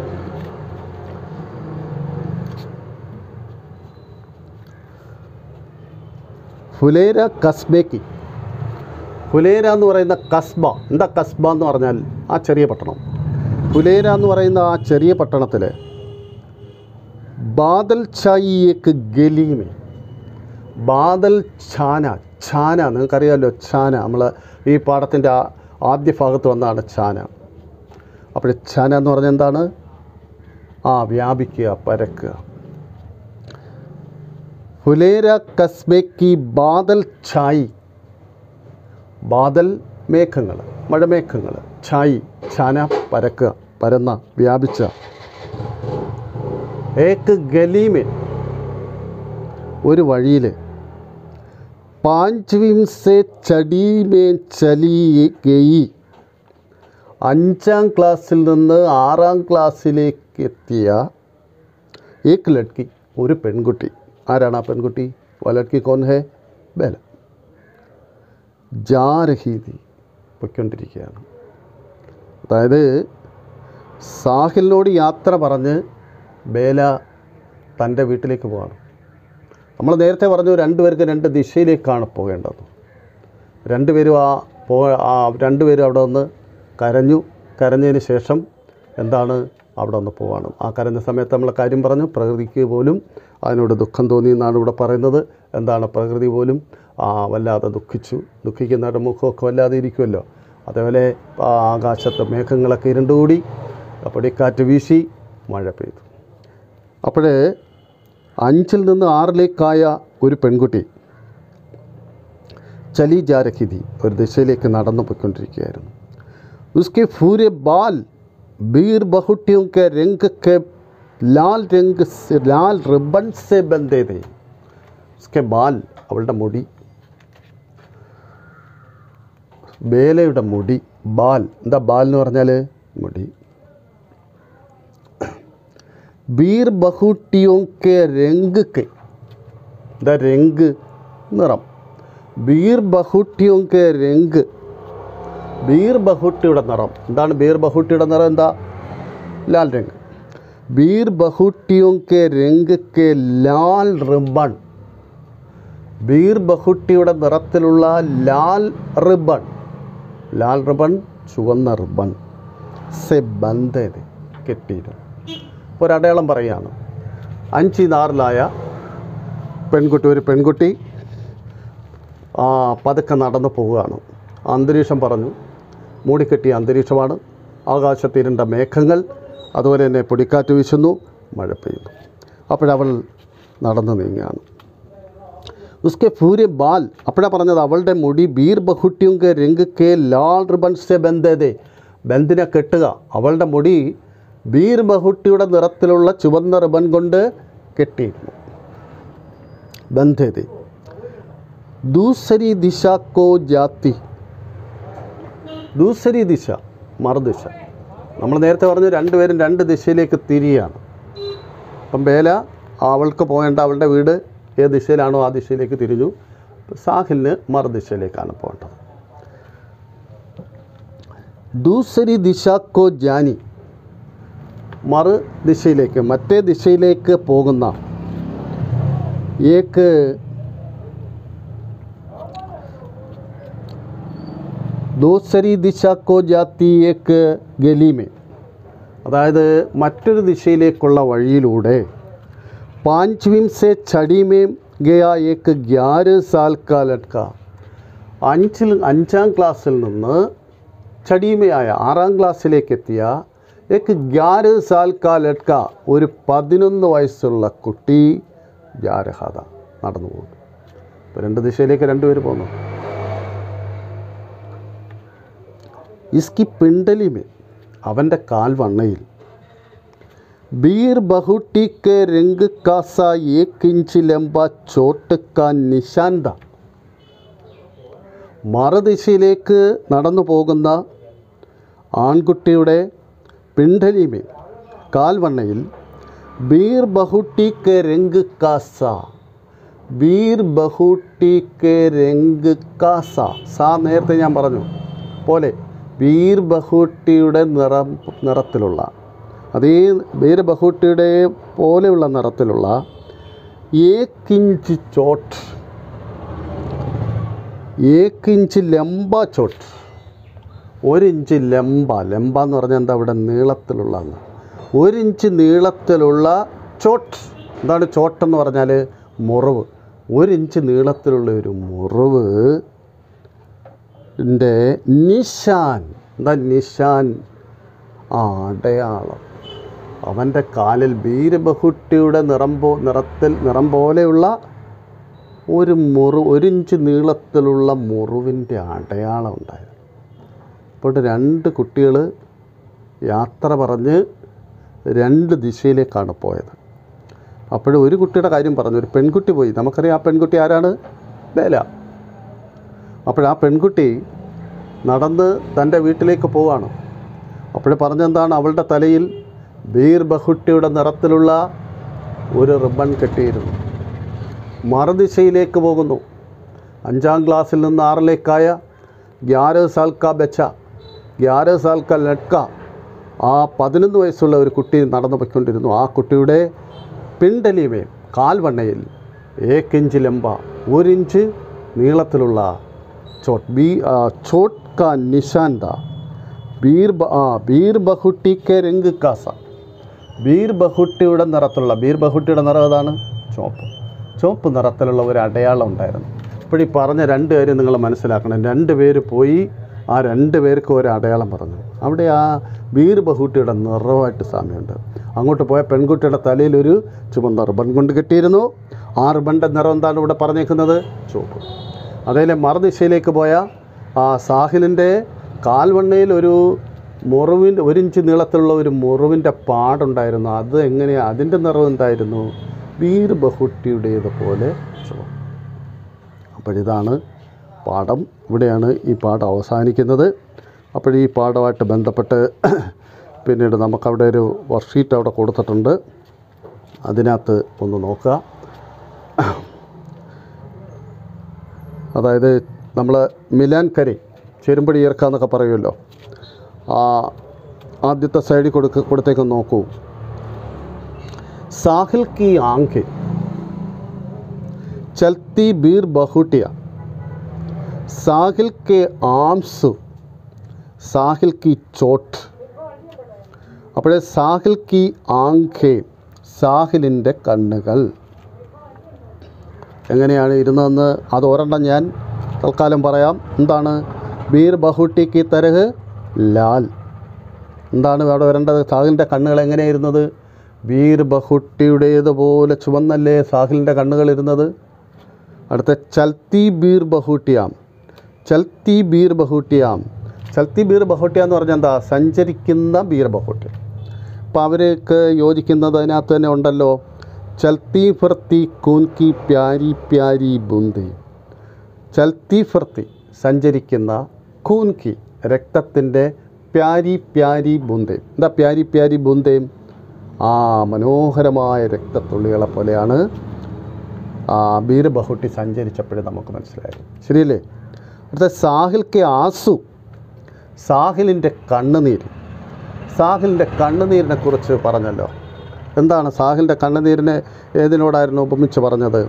ഫുലേര കസ്ബേക്ക് ഫുലേര എന്ന് പറയുന്ന കസ്ബ എന്താ കസ്ബ എന്ന് പറഞ്ഞാൽ ആ ചെറിയ പട്ടണം ഫുലേര എന്ന് പറയുന്ന ആ ചെറിയ പട്ടണത്തിൽ ബാദൽ ചായിയേക്ക് ഗലീമേ ബാദൽ ഛാന ഛാന നിങ്ങൾക്കറിയാമല്ലോ ഛാന നമ്മൾ ഈ പാഠത്തിൻ്റെ ആ ആദ്യ ഭാഗത്ത് വന്നതാണ് ഛാന അപ്പോൾ ഛാന എന്ന് പറഞ്ഞാൽ എന്താണ് ആ വ്യാപിക്കുക പരക്കുക ഹുലേര കസ്ബേക്ക് ബാദൽ ഛായി ബാദൽ മേഘങ്ങൾ മഴമേഘങ്ങൾ ഛായി ഛാന പരക്കുക പരന്ന വ്യാപിച്ച ഏക്ക് ഗലീമേ ഒരു വഴിയിൽ പാഞ്ച്വിം സെ ചടി മേ ചലി ഗയി അഞ്ചാം ക്ലാസ്സിൽ നിന്ന് ആറാം ക്ലാസ്സിലേക്ക് എത്തിയ ഏക് ലഡ്കി ഒരു പെൺകുട്ടി ആരാണ് ആ പെൺകുട്ടി വ ലഡ്കി കോൻ ഹേ ബേല ജാ രഹീതി പൊയ്ക്കൊണ്ടിരിക്കുകയാണ് അതായത് സാഹിലിനോട് യാത്ര പറഞ്ഞ് ബേല തൻ്റെ വീട്ടിലേക്ക് പോവാണ് നമ്മൾ നേരത്തെ പറഞ്ഞു രണ്ടുപേർക്ക് രണ്ട് ദിശയിലേക്കാണ് പോകേണ്ടത് രണ്ടുപേരും ആ പോ ആ രണ്ടുപേരും അവിടെ നിന്ന് കരഞ്ഞു കരഞ്ഞതിന് ശേഷം എന്താണ് അവിടെ നിന്ന് പോവാണ് ആ കരഞ്ഞ സമയത്ത് നമ്മൾ കാര്യം പറഞ്ഞു പ്രകൃതിക്ക് പോലും അതിനോട് ദുഃഖം തോന്നി എന്നാണ് ഇവിടെ പറയുന്നത് എന്താണ് പ്രകൃതി പോലും ആ വല്ലാതെ ദുഃഖിച്ചു ദുഃഖിക്കുന്നവരുടെ മുഖമൊക്കെ വല്ലാതെ ഇരിക്കുമല്ലോ അതേപോലെ ആ ആകാശത്ത് മേഘങ്ങളൊക്കെ ഇരുണ്ടുകൂടി പൊടിക്കാറ്റ് വീശി മഴ പെയ്തു അപ്പോഴേ അഞ്ചിൽ നിന്ന് ആറിലേക്കായ ഒരു പെൺകുട്ടി ചലി ജാരഹിതി ഒരു ദിശയിലേക്ക് നടന്നു പോയിക്കൊണ്ടിരിക്കുകയായിരുന്നു उसके पूरे बाल बीर बहुटियों के रंग के लाल रंग से लाल रिबन से बंधे थे उसके बाल അവളുടെ മുടി ബേലയുടെ മുടി ബാൽ എന്താ ബാൽ എന്ന് പറഞ്ഞാൽ മുടി ബീർ ബഹുട്ടിയോ കെ രംഗ് കെ എന്താ രംഗ് നിറം ബീർ ബഹുട്ടിയോ കെ രംഗ് ബീർ ബഹുട്ടിയുടെ നിറം എന്താണ് ബീർ ബഹുട്ടിയുടെ നിറം എന്താ ലാൽ രംഗ് ബീർ ബഹുട്ടിയോ കെ രംഗ് കെ ലാൽ റിബൺ ബീർ ബഹുട്ടിയുടെ നിറത്തിലുള്ള ലാൽ റിബൺ ലാൽ റിബൺ ചുവന്ന റിബൺ സെ ബന്ധത് കെട്ടിയിരുന്നു ഒരടയാളം പറയുകയാണ് അഞ്ച് നാറിലായ പെൺകുട്ടി ഒരു പെൺകുട്ടി ആ പതുക്കെ നടന്നു പോവുകയാണ് അന്തരീക്ഷം പറഞ്ഞു മൂടിക്കെട്ടിയ അന്തരീക്ഷമാണ് ആകാശത്തിരുണ്ട മേഘങ്ങൾ അതുപോലെ തന്നെ പൊടിക്കാറ്റ് വീശുന്നു മഴ പെയ്യുന്നു അപ്പോഴവൾ നടന്നു നീങ്ങുകയാണ് ഉസ്കെ പൂരെ ബാൽ അപ്പോഴാണ് പറഞ്ഞത് അവളുടെ മുടി ബീർ ബഹുട്ടിയും കെ രംഗ് കെ ലാൽ റിബൺ സെ ബന്ധതേ ബന്ധിനെ കെട്ടുക അവളുടെ മുടി ബീർ ബഹുട്ടിയുടെ നിറത്തിലുള്ള ചുവന്ന റിബൺ കൊണ്ട് കെട്ടിയിരുന്നു ബന്ധതേ ദൂസരി ദിശ കോ ജാത്തി ദൂസരി ദിശ മറുദിശ നമ്മൾ നേരത്തെ പറഞ്ഞു രണ്ടുപേരും രണ്ട് ദിശയിലേക്ക് തിരിയാണ് അപ്പം ബേല അവൾക്ക് പോകേണ്ട അവളുടെ വീട് ഏത് ദിശയിലാണോ ആ ദിശയിലേക്ക് തിരിഞ്ഞു സാഹിലിന് മറുദിശയിലേക്കാണ് പോകേണ്ടത് ദൂസരി ദിശ കോ ജാനി മറു ദിശയിലേക്ക് മറ്റേ ദിശയിലേക്ക് പോകുന്ന ഏക്ക് ദൂസരി ദിശ കോ ജാത്തി ഏക്ക് ഗലീമേ അതായത് മറ്റൊരു ദിശയിലേക്കുള്ള വഴിയിലൂടെ പാഞ്ച്വിം സെ ചടിമേം ഗയ ഏക്ക് ഗ്യാര് സാൽ കാ ലട്ക അഞ്ചിൽ അഞ്ചാം ക്ലാസ്സിൽ നിന്ന് ചടീമയായ ആറാം ക്ലാസ്സിലേക്ക് എത്തിയ ഏക്ക് ഗ്യാര് സാൽ കാ ലട്ക ഒരു പതിനൊന്ന് വയസ്സുള്ള കുട്ടി ജാരഹാദ നടന്നു പോകുന്നു ഇപ്പോൾ രണ്ട് ദിശയിലേക്ക് രണ്ടുപേർ പോകുന്നു ഇസ്കി പിണ്ടലിമേ അവൻ്റെ കാൽവണ്ണയിൽ ബീർ ബഹുട്ടി കെ രംഗ് കാസ ഏക് ഇഞ്ച് ലംബ ചോട്ട് കാ നിശാന്ത മറുദിശയിലേക്ക് നടന്നു പോകുന്ന ആൺകുട്ടിയുടെ പിണ്ടലിമേ കാൽവണ്ണയിൽ ബീർ ബഹുട്ടി കെ രംഗ് കാസ ബീർ ബഹുട്ടി കെ രംഗ് കാസ സാ നേരത്തെ ഞാൻ പറഞ്ഞു പോലെ ബീർ ബഹുട്ടിയുടെ നിറം നിറത്തിലുള്ള അതേ ബീർ ബഹുട്ടിയുടെ പോലെയുള്ള നിറത്തിലുള്ള ഏക്ക് ഇഞ്ച് ചോട്ട് ഏക്ക് ഇഞ്ച് ലംബ ചോട്ട് ഒരു ഇഞ്ച് ലംബ ലംബ എന്ന് പറഞ്ഞാൽ എന്താ ഇവിടെ നീളത്തിലുള്ള ഒരു ഇഞ്ച് നീളത്തിലുള്ള ചോട്ട് എന്താണ് ചോട്ടെന്ന് പറഞ്ഞാൽ മുറിവ് ഒരു ഇഞ്ച് നീളത്തിലുള്ള ഒരു മുറിവ് ൻ്റെ നിശാൻ എന്താ നിശാൻ ആ അടയാളം അവൻ്റെ കാലിൽ ബീരബഹുട്ടിയുടെ നിറം പോ നിറത്തിൽ നിറം പോലെയുള്ള ഒരു മുറി ഒരു ഇഞ്ച് നീളത്തിലുള്ള മുറിവിൻ്റെ അടയാളം ഉണ്ടായിരുന്നു അപ്പോൾ രണ്ട് കുട്ടികൾ യാത്ര പറഞ്ഞ് രണ്ട് ദിശയിലേക്കാണ് പോയത് അപ്പോൾ ഒരു കുട്ടിയുടെ കാര്യം പറഞ്ഞു ഒരു പെൺകുട്ടി പോയി നമുക്കറിയാം ആ പെൺകുട്ടി ആരാണ് ബേല അപ്പോൾ ആ പെൺകുട്ടി നടന്ന് തൻ്റെ വീട്ടിലേക്ക് പോവാണ് അപ്പോൾ പറഞ്ഞെന്താണ് അവളുടെ തലയിൽ ബീർ ബഹുട്ടിയുടെ നിറത്തിലുള്ള ഒരു റിബൺ കെട്ടിയിരുന്നു മറുദിശയിലേക്ക് പോകുന്നു അഞ്ചാം ക്ലാസ്സിൽ നിന്ന് ആറിലേക്കായ ഗ്യാരോ സാൽ കാ ബച്ച ഗ്യാരോ സാൽ കാ ലട്ക ആ പതിനൊന്ന് വയസ്സുള്ള ഒരു കുട്ടി നടന്നു പോയിക്കൊണ്ടിരുന്നു ആ കുട്ടിയുടെ പിണ്ടലിമേ കാൽവണ്ണയിൽ ഏക്കിഞ്ച് ലംബ ഒരിഞ്ച് നീളത്തിലുള്ള ചോട്ട് ബി ആ, ചോട്ട് കാ നിശാന്ത ബീർ ബ- ആ ബീർ ബഹുട്ടി കെ രംഗ് കാസ ബീർ ബഹുട്ടിയുടെ നിറത്തിലുള്ള ബീർ ബഹുട്ടിയുടെ നിറം ഏതാണ് ചുവപ്പ് ചുവപ്പ് നിറത്തിലുള്ള ഒരു അടയാളം ഉണ്ടായിരുന്നു ഇപ്പോൾ ഈ പറഞ്ഞ രണ്ട് കാര്യം നിങ്ങൾ മനസ്സിലാക്കണം രണ്ട് പേര് പോയി ആ രണ്ട് പേർക്ക് ഒരു അടയാളം പറഞ്ഞു അവിടെ ആ ബീർ ബഹുട്ടിയുടെ നിറമായിട്ട് സാമ്യമുണ്ട് അങ്ങോട്ട് പോയ പെൺകുട്ടിയുടെ തലയിൽ ഒരു ചുവന്ന റിബൺ കൊണ്ട് കെട്ടിയിരുന്നു ആ റിബണിൻ്റെ നിറം എന്താണ് ഇവിടെ പറഞ്ഞേക്കുന്നത് ചുവപ്പ് അതേലെ മറുദിശയിലേക്ക് പോയ ആ സാഹിലിൻ്റെ കാൽവണ്ണയിൽ ഒരു മുറിവിൻ്റെ ഒരു ഇഞ്ച് നീളത്തിലുള്ള ഒരു മുറിവിൻ്റെ പാടുണ്ടായിരുന്നു അത് എങ്ങനെയാണ് അതിൻ്റെ നിറം എന്തായിരുന്നു വീർ ബഹുട്ടിയുടേതുപോലെ ചുവപ്പ് അപ്പോഴിതാണ് പാഠം ഇവിടെയാണ് ഈ പാഠം അവസാനിക്കുന്നത് അപ്പോൾ ഈ പാഠമായിട്ട് ബന്ധപ്പെട്ട് പിന്നീട് നമുക്കവിടെ ഒരു വർക്ക്ഷീറ്റ് അവിടെ കൊടുത്തിട്ടുണ്ട് അതിനകത്ത് ഒന്ന് നോക്കുക അതായത് നമ്മൾ മിലാൻ കരി ചെരുമ്പടി ഈർക്ക എന്നൊക്കെ പറയുമല്ലോ ആ ആദ്യത്തെ സൈഡിൽ കൊടുക്ക കൊടുത്തേക്ക് നോക്കൂ സാഹിൽ കി ആങ്ക് ചൽത്തി ബീർ ബഹുട്ടിയ സാഹിൽ കെ ആംസു സാഹിൽ കി ചോട്ട് അപ്പോഴേ സാഹിൽ കി ആങ്കേ സാഹിലിൻ്റെ കണ്ണുകൾ എങ്ങനെയാണ് ഇരുന്നതെന്ന് അത് ഒരെണ്ണം ഞാൻ തൽക്കാലം പറയാം എന്താണ് ബീർ ബഹുട്ടി കി തരഹ് ലാൽ എന്താണ് അവിടെ വരേണ്ടത് സാഹിലിൻ്റെ കണ്ണുകൾ എങ്ങനെയായിരുന്നത് ബീർ ബഹുട്ടിയുടേതുപോലെ ചുവന്നല്ലേ സാഹിലിൻ്റെ കണ്ണുകൾ ഇരുന്നത് അടുത്ത ചൽത്തി ബീർ ബഹൂട്ടിയാം ചൽത്തി ബീർ ബഹൂട്ടിയാം ചൽത്തി ബീർ ബഹൂട്ടിയ എന്ന് പറഞ്ഞാൽ എന്താ സഞ്ചരിക്കുന്ന ബീർ ബഹൂട്ടി അപ്പോൾ അവർക്ക് യോജിക്കുന്നത് അതിനകത്ത് തന്നെ ഉണ്ടല്ലോ ചൽത്തി ഫിർത്തി കൂൻകി പ്യാരി പ്യാരി ബുന്തി ചൽത്തി ഫിർത്തി സഞ്ചരിക്കുന്ന കൂൻകി രക്തത്തിൻ്റെ പ്യാരി പ്യാരി ബുന്തയും എന്താ പ്യാരി പ്യാരി ബുന്തയും ആ മനോഹരമായ രക്തത്തുള്ളികളെ പോലെയാണ് ആ ബീർ ബഹുട്ടി സഞ്ചരിച്ചപ്പോഴും നമുക്ക് മനസ്സിലായത് ശരിയല്ലേ അടുത്ത സാഹിൽ കെ ആസു സാഹിലിൻ്റെ കണ്ണുനീര് സാഹിലിൻ്റെ കണ്ണുനീരിനെ കുറിച്ച് പറഞ്ഞല്ലോ എന്താണ് സാഹിലിൻ്റെ കണ്ണുനീരിനെ ഏതിനോടായിരുന്നു ഉപമിച്ച് പറഞ്ഞത്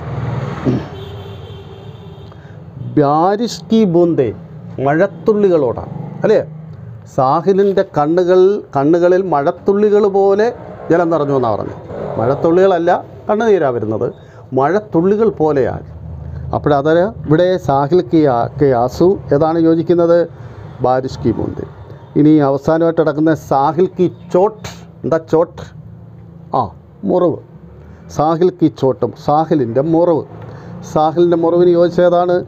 ബാരിഷ് കി ബൂന്തേ മഴത്തുള്ളികളോടാണ് അല്ലേ സാഹിലിൻ്റെ കണ്ണുകൾ കണ്ണുകളിൽ മഴത്തുള്ളികൾ പോലെ ജലം നിറഞ്ഞു എന്നാണ് പറഞ്ഞു മഴത്തുള്ളികളല്ല കണ്ണുനീരാണ് വരുന്നത് മഴത്തുള്ളികൾ പോലെയാണ് അപ്പോഴത് ഇവിടെ സാഹിൽ കി ആ- കെ ആസു ഏതാണ് യോജിക്കുന്നത് ബാരിഷ് കി ബൂന്ത് ഇനി അവസാനമായിട്ട് കിടക്കുന്ന സാഹിൽ കി ചോട്ട് എന്താ ചോട്ട് ആ മുറിവ് സാഹിൽ കി ചോട്ടും സാഹിലിൻ്റെ മുറിവ് സാഹിലിൻ്റെ മുറിവിന് യോജിച്ചതാണ്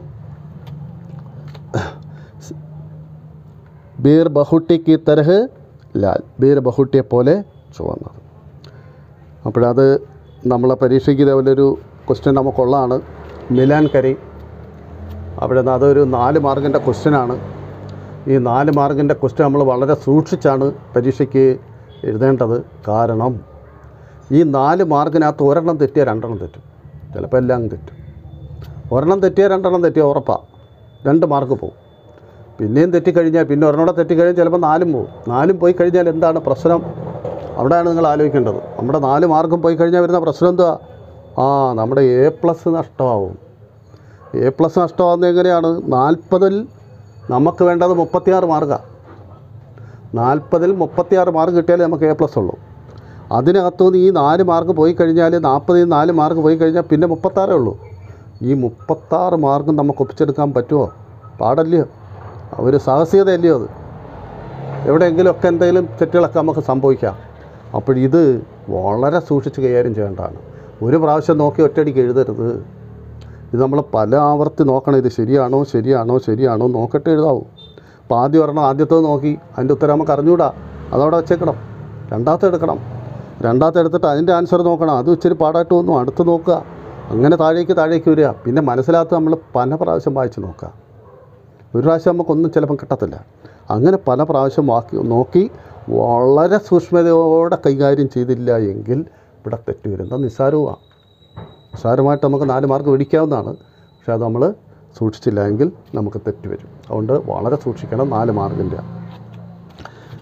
ബീർ ബഹുട്ടി കി തരഹ് ലാൽ ബീർ ബഹുട്ടിയെ പോലെ ചുവന്നത് അപ്പോഴത് നമ്മളെ പരീക്ഷയ്ക്ക് ഇതേപോലെ ഒരു ക്വസ്റ്റ്യൻ നമുക്കുള്ളതാണ് മിലാൻ കരി അവിടെ നിന്ന് അതൊരു നാല് മാർക്കിൻ്റെ ക്വസ്റ്റ്യനാണ് ഈ നാല് മാർക്കിൻ്റെ ക്വസ്റ്റ്യൻ നമ്മൾ വളരെ സൂക്ഷിച്ചാണ് പരീക്ഷയ്ക്ക് എഴുതേണ്ടത് കാരണം ഈ നാല് മാർക്കിനകത്ത് ഒരെണ്ണം തെറ്റിയാൽ രണ്ടെണ്ണം തെറ്റും ചിലപ്പോൾ എല്ലാം തെറ്റും ഒരെണ്ണം തെറ്റിയാൽ രണ്ടെണ്ണം തെറ്റിയാൽ ഉറപ്പാണ് രണ്ട് മാർക്ക് പോകും പിന്നെയും തെറ്റിക്കഴിഞ്ഞാൽ പിന്നെ ഒരെണ്ണം തെറ്റിക്കഴിഞ്ഞാൽ ചിലപ്പോൾ നാലും പോകും നാലും പോയി കഴിഞ്ഞാൽ എന്താണ് പ്രശ്നം അവിടെയാണ് നിങ്ങൾ ആലോചിക്കേണ്ടത് നമ്മുടെ നാല് മാർക്കും പോയി കഴിഞ്ഞാൽ വരുന്ന പ്രശ്നം എന്താ ആ നമ്മുടെ എ പ്ലസ് നഷ്ടമാവും എ പ്ലസ് നഷ്ടമാകുന്നത് എങ്ങനെയാണ് നാൽപ്പതിൽ നമുക്ക് വേണ്ടത് മുപ്പത്തിയാറ് മാർക്കാണ് നാൽപ്പതിൽ മുപ്പത്തിയാറ് മാർക്ക് കിട്ടിയാലേ നമുക്ക് എ പ്ലസ് ഉള്ളൂ അതിനകത്തുനിന്ന് ഈ നാല് മാർക്ക് പോയി കഴിഞ്ഞാൽ നാൽപ്പതിൽ നിന്ന് നാല് മാർക്ക് പോയി കഴിഞ്ഞാൽ പിന്നെ മുപ്പത്താറേ ഉള്ളൂ ഈ മുപ്പത്താറ് മാർക്കും നമുക്ക് ഒപ്പിച്ചെടുക്കാൻ പറ്റുമോ പാടല്ലയോ ഒരു സാഹസികതയല്ലയോ അത് എവിടെയെങ്കിലുമൊക്കെ എന്തെങ്കിലും തെറ്റുകളൊക്കെ നമുക്ക് സംഭവിക്കാം അപ്പോൾ ഇത് വളരെ സൂക്ഷിച്ച് കൈകാര്യം ചെയ്യേണ്ടതാണ് ഒരു പ്രാവശ്യം നോക്കി ഒറ്റയടിക്ക് എഴുതരുത് ഇത് നമ്മൾ പല ആവർത്തി നോക്കണം ഇത് ശരിയാണോ ശരിയാണോ ശരിയാണോ നോക്കട്ടെ എഴുതാവൂ അപ്പോൾ ആദ്യം ഒരെണ്ണം ആദ്യത്തത് നോക്കി അതിൻ്റെ ഉത്തരം നമുക്ക് അറിഞ്ഞൂടാ അതവിടെ വെച്ചേക്കണം രണ്ടാമത്തെ എടുക്കണം രണ്ടാമത്തെ എടുത്തിട്ട് അതിൻ്റെ ആൻസർ നോക്കണം അത് ഇച്ചിരി പാടായിട്ട് തോന്നും അടുത്ത് നോക്കുക അങ്ങനെ താഴേക്ക് താഴേക്ക് വരിക പിന്നെ മനസ്സിലാത്ത നമ്മൾ പല പ്രാവശ്യം വായിച്ച് നോക്കുക ഒരു പ്രാവശ്യം നമുക്കൊന്നും ചിലപ്പം കിട്ടത്തില്ല അങ്ങനെ പല പ്രാവശ്യം വാക്കി നോക്കി വളരെ സൂക്ഷ്മതയോടെ കൈകാര്യം ചെയ്തില്ല എങ്കിൽ ഇവിടെ തെറ്റ് വരുന്നത് നിസ്സാരവുമാണ് നിസ്സാരമായിട്ട് നമുക്ക് നാല് മാർക്ക് പിടിക്കാവുന്നതാണ് പക്ഷേ അത് നമ്മൾ സൂക്ഷിച്ചില്ല എങ്കിൽ നമുക്ക് തെറ്റ് വരും അതുകൊണ്ട് വളരെ സൂക്ഷിക്കണം നാല് മാർക്കിൻ്റെ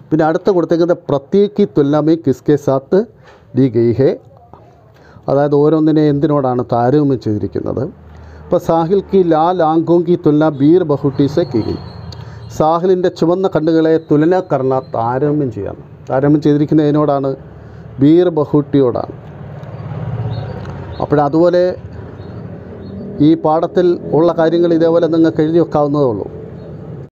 പിന്നെ അടുത്ത കൊടുത്തേക്കുന്നത് പ്രത്യേകി തുല്ലമേ കിസ്കെ സാത്ത് ഡി ഗെയ്ഹെ അതായത് ഓരോന്നിനെ എന്തിനോടാണ് താരതമ്യം ചെയ്തിരിക്കുന്നത് ഇപ്പോൾ സാഹിൽ കി ലാൽ ആങ്കോം കി തുലന ബീർ ബഹുട്ടി സെ കി ഗയി സാഹിലിൻ്റെ ചുവന്ന കണ്ണുകളെ തുലന കർണ താരതമ്യം ചെയ്യാം താരതമ്യം ചെയ്തിരിക്കുന്നതിനോടാണ് ബീർ ബഹുട്ടിയോടാണ് അപ്പോഴതുപോലെ ഈ പാഠത്തിൽ ഉള്ള കാര്യങ്ങൾ ഇതേപോലെ നിങ്ങൾക്ക് എഴുതി വെക്കാവുന്നതേ ഉള്ളൂ